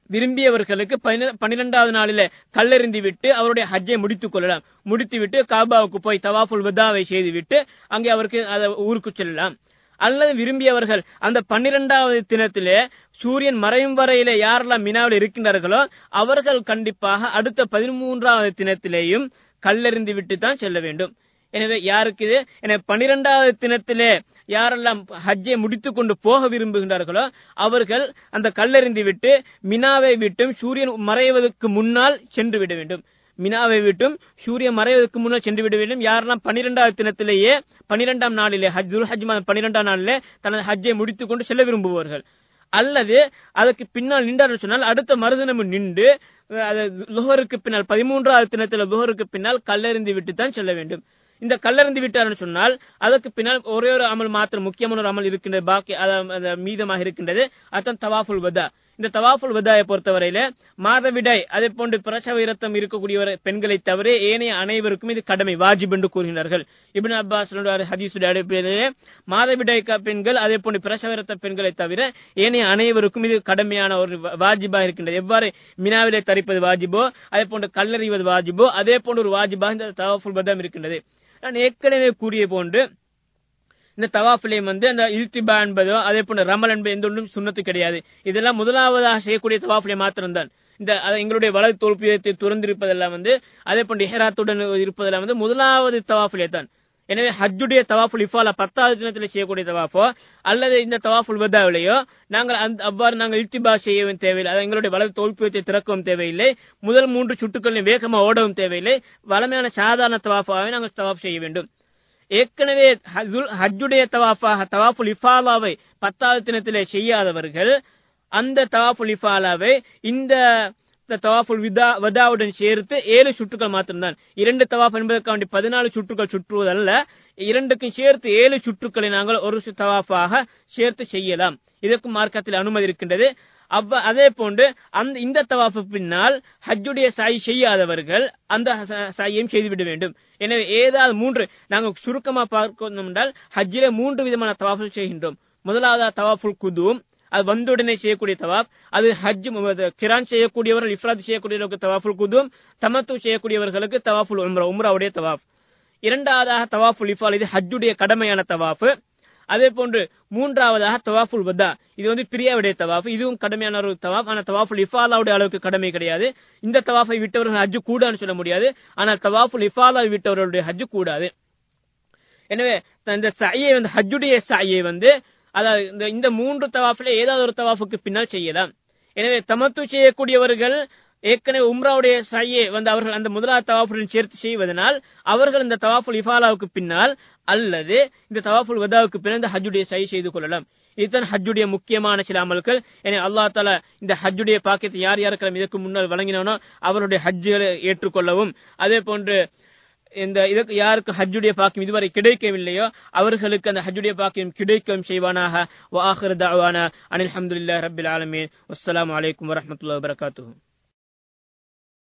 விரும்பியவர்களுக்கு பன்னிர- பன்னிரெண்டாவது நாளில கல்லெறிந்து விட்டு அவருடைய ஹஜ்ஜை முடித்துக் கொள்ளலாம் முடித்துவிட்டு காபாவுக்கு போய் தவாஃபுல் வதாவை செய்துவிட்டு அங்கே அவருக்கு அத ஊருக்கு செல்லலாம் அல்லது விரும்பியவர்கள் அந்த பன்னிரெண்டாவது தினத்திலே சூரியன் மறையும் வரையிலே யாரெல்லாம் மினாவில் இருக்கின்றார்களோ அவர்கள் கண்டிப்பாக அடுத்த பதிமூன்றாவது தினத்திலேயும் கல்லெறிந்து விட்டு தான் செல்ல வேண்டும் எனவே யாருக்கு இது எனவே பனிரெண்டாவது தினத்திலே யாரெல்லாம் ஹஜ்ஜை முடித்துக் கொண்டு போக விரும்புகின்றார்களோ அவர்கள் அந்த கல்லெறிந்து விட்டு மினாவை விட்டும் சூரியன் மறைவதற்கு முன்னால் சென்று விட வேண்டும் மினாவை விட்டும் சூரியன் மறைவதற்கு முன்னால் சென்று விட வேண்டும் யாரெல்லாம் பனிரெண்டாவது தினத்திலேயே பனிரெண்டாம் நாளிலே ஹஜ் ஹஜ் மாதம் பனிரெண்டாம் நாளிலே தனது ஹஜ்ஜை முடித்துக் கொண்டு செல்ல விரும்புவார்கள் அல்லது அதற்கு பின்னால் நின்றார் சொன்னால் அடுத்த மறுதினம் நின்று அது லுஹருக்கு பின்னால் பதிமூன்றாவது தினத்தில் லுஹருக்கு பின்னால் கல்லெறிந்து விட்டு தான் செல்ல வேண்டும் இந்த கல்லறிந்து விட்டார்னு சொன்னால் அதற்கு பின்னால் ஒரே ஒரு அமல் மாத்திரம் முக்கியமான ஒரு அமல் இருக்கின்றது பாக்கி அத- அது மீதமாக இருக்கின்றது அதான் தவாஃபுல் வதா இந்த தவாஃபுல் வதாயை பொறுத்தவரையில மாதவிடாய் அதே போன்று பிரசவ இரத்தம் இருக்கக்கூடியவர் பெண்களை தவிர ஏனைய அனைவருக்கும் இது கடமை வாஜிப் என்று கூறுகிறார்கள் இப்னு அப்பாஸ் ஹதீசுடைய அடிப்படையிலே மாதவிடாய் க- பெண்கள் அதே போன்று பிரசவ இரத்த பெண்களை தவிர ஏனைய அனைவருக்கும் இது கடமையான ஒரு வா- வாஜிபா இருக்கின்றது எவ்வாறு மினாவிலே தரிப்பது வாஜிபோ அதே போன்று கல்லறிவது வாஜிபோ அதே போன்று ஒரு வாஜிபாக இந்த தவாஃபுல் வதாம் இருக்கின்றது நான் ஏற்கனவே கூறிய போன்று இந்த தவாஃபிலையும் வந்து அந்த இல்திபா என்பதோ அதே போன்ற ரமல் என்பது எந்த ஒன்றும் சுண்ணத்து கிடையாது இதெல்லாம் முதலாவதாக செய்யக்கூடிய தவாஃபிலை மாத்திரம்தான் இந்த அது எங்களுடைய வலது தோல்பியத்தை துறந்திருப்பதெல்லாம் வந்து அதே போன்று இஹராத்துடன் இருப்பதெல்லாம் வந்து முதலாவது தவாஃபிலே தான் எனவே ஹஜ்ஜுடைய தவாஃபுல் இஃபாலா பத்தாவது தினத்தில் செய்யக்கூடிய தவாஃபோ அல்லது இந்த தவாஃபுல் வதாவிலேயோ நாங்கள் அந்த அவ்வாறு நாங்கள் இல்திபா செய்யவும் தேவையில்லை அது எங்களுடைய வலது தோல்பியத்தை திறக்கவும் தேவையில்லை முதல் மூன்று சுட்டுக்களையும் வேகமாக ஓடவும் தேவையில்லை வளமையான சாதாரண தவாஃபாவை நாங்கள் தவாஃப் செய்ய வேண்டும் ஏற்கனவே ஹஜ்ஜுல்- ஹஜ்ஜுடைய தவாஃபாக தவாஃபுல் இஃபாலாவை பத்தாவது தினத்திலே செய்யாதவர்கள் அந்த தவாஃபுல் இஃபாலாவை இந்த தவாஃபுல் விதா வதாவுடன் சேர்த்து ஏழு சுற்றுகள் மாத்திரம்தான் இரண்டு தவாஃப் என்பதற்காக வேண்டி பதினாலு சுற்றுகள் சுற்றுவதல்ல இரண்டுக்கும் சேர்த்து ஏழு சுற்றுக்களை நாங்கள் ஒரு சு- தவாஃபாக சேர்த்து செய்யலாம் இதற்கும் மார்க்கத்தில் அனுமதி இருக்கின்றது அவ்வ அதே போன்று அந்த இந்த தவாஃபு பின்னால் ஹஜ்ஜுடைய சாய் செய்யாதவர்கள் அந்த ச- சாயையும் செய்துவிட வேண்டும் எனவே ஏதாவது மூன்று நாங்கள் சுருக்கமா பார்க்கணும் என்றால் ஹஜ்ஜிலே மூன்று விதமான தவாஃபு செய்கின்றோம் முதலாவது தவாஃபுல் குதூம் அது வந்தவுடனே செய்யக்கூடிய தவாப் அது ஹஜ் மு- கிரான் செய்யக்கூடியவர்கள் இஃப்ராத் செய்யக்கூடியவர்களுக்கு தவாஃபுல் குதூம் தமத்து செய்யக்கூடியவர்களுக்கு தவாஃபுல் உம்ரா உம்ராவுடைய தவாப் இரண்டாவதாக தவாஃபுல் இஃபால் இது ஹஜ்ஜுடைய கடமையான தவாஃபு அதே போன்று மூன்றாவதாக தவாஃபுல் வதா இது வந்து பிரியாவுடைய தவாஃப் இதுவும் கடமையான ஒரு தவாஃப் ஆனால் தவாஃபுல் இஃபாலாவுடைய அளவுக்கு கடமை கிடையாது இந்த தவாஃபை விட்டவர்கள் ஹஜ்ஜு கூடான்னு சொல்ல முடியாது ஆனால் தவாஃபுல் இஃபாலாவை விட்டவர்களுடைய ஹஜ்ஜு கூடாது எனவே த- இந்த சாயை வந்து ஹஜ்ஜுடைய சாயை வந்து அதாவது இந்த இந்த மூன்று தவாஃபில் ஏதாவது ஒரு தவாஃபுக்கு பின்னால் செய்யலாம் எனவே தமத்து செய்யக்கூடியவர்கள் ஏற்கனவே உம்ராவுடைய சாயை வந்து அவர்கள் அந்த முதலாவது தவாஃபுடன் சேர்த்து செய்வதனால் அவர்கள் இந்த தவாஃபுல் இஃபாலாவுக்கு பின்னால் அல்லது இந்த தவாஃபுல் வதாவுக்கு பின்னால் இந்த ஹஜ்ஜுடைய சை செய்து கொள்ளலாம் இதுதான் ஹஜ்ஜுடைய முக்கியமான சில அமல்கள் எனவே அல்லாஹ் தாலா இந்த ஹஜ்ஜுடைய பாக்கியத்தை யார் யாருக்கெல்லாம் இதற்கு முன்னால் வழங்கினானோ அவருடைய ஹஜ்ஜுகளை ஏற்றுக்கொள்ளவும் அதே போன்று இந்த இதற்கு யாருக்கு ஹஜ்ஜுடைய பாக்கியம் இதுவரை கிடைக்கவில்லையோ அவர்களுக்கு அந்த ஹஜ்ஜுடைய பாக்கியம் கிடைக்கவும் செய்வானாக வாஹிர் தஅவானா அனில் ஹம்துலில்லாஹி ரப்பில் ஆலமீன் வஸ்ஸலாமு அலைக்கும் வரஹ்மத்துல்லாஹி வபரகாத்துஹு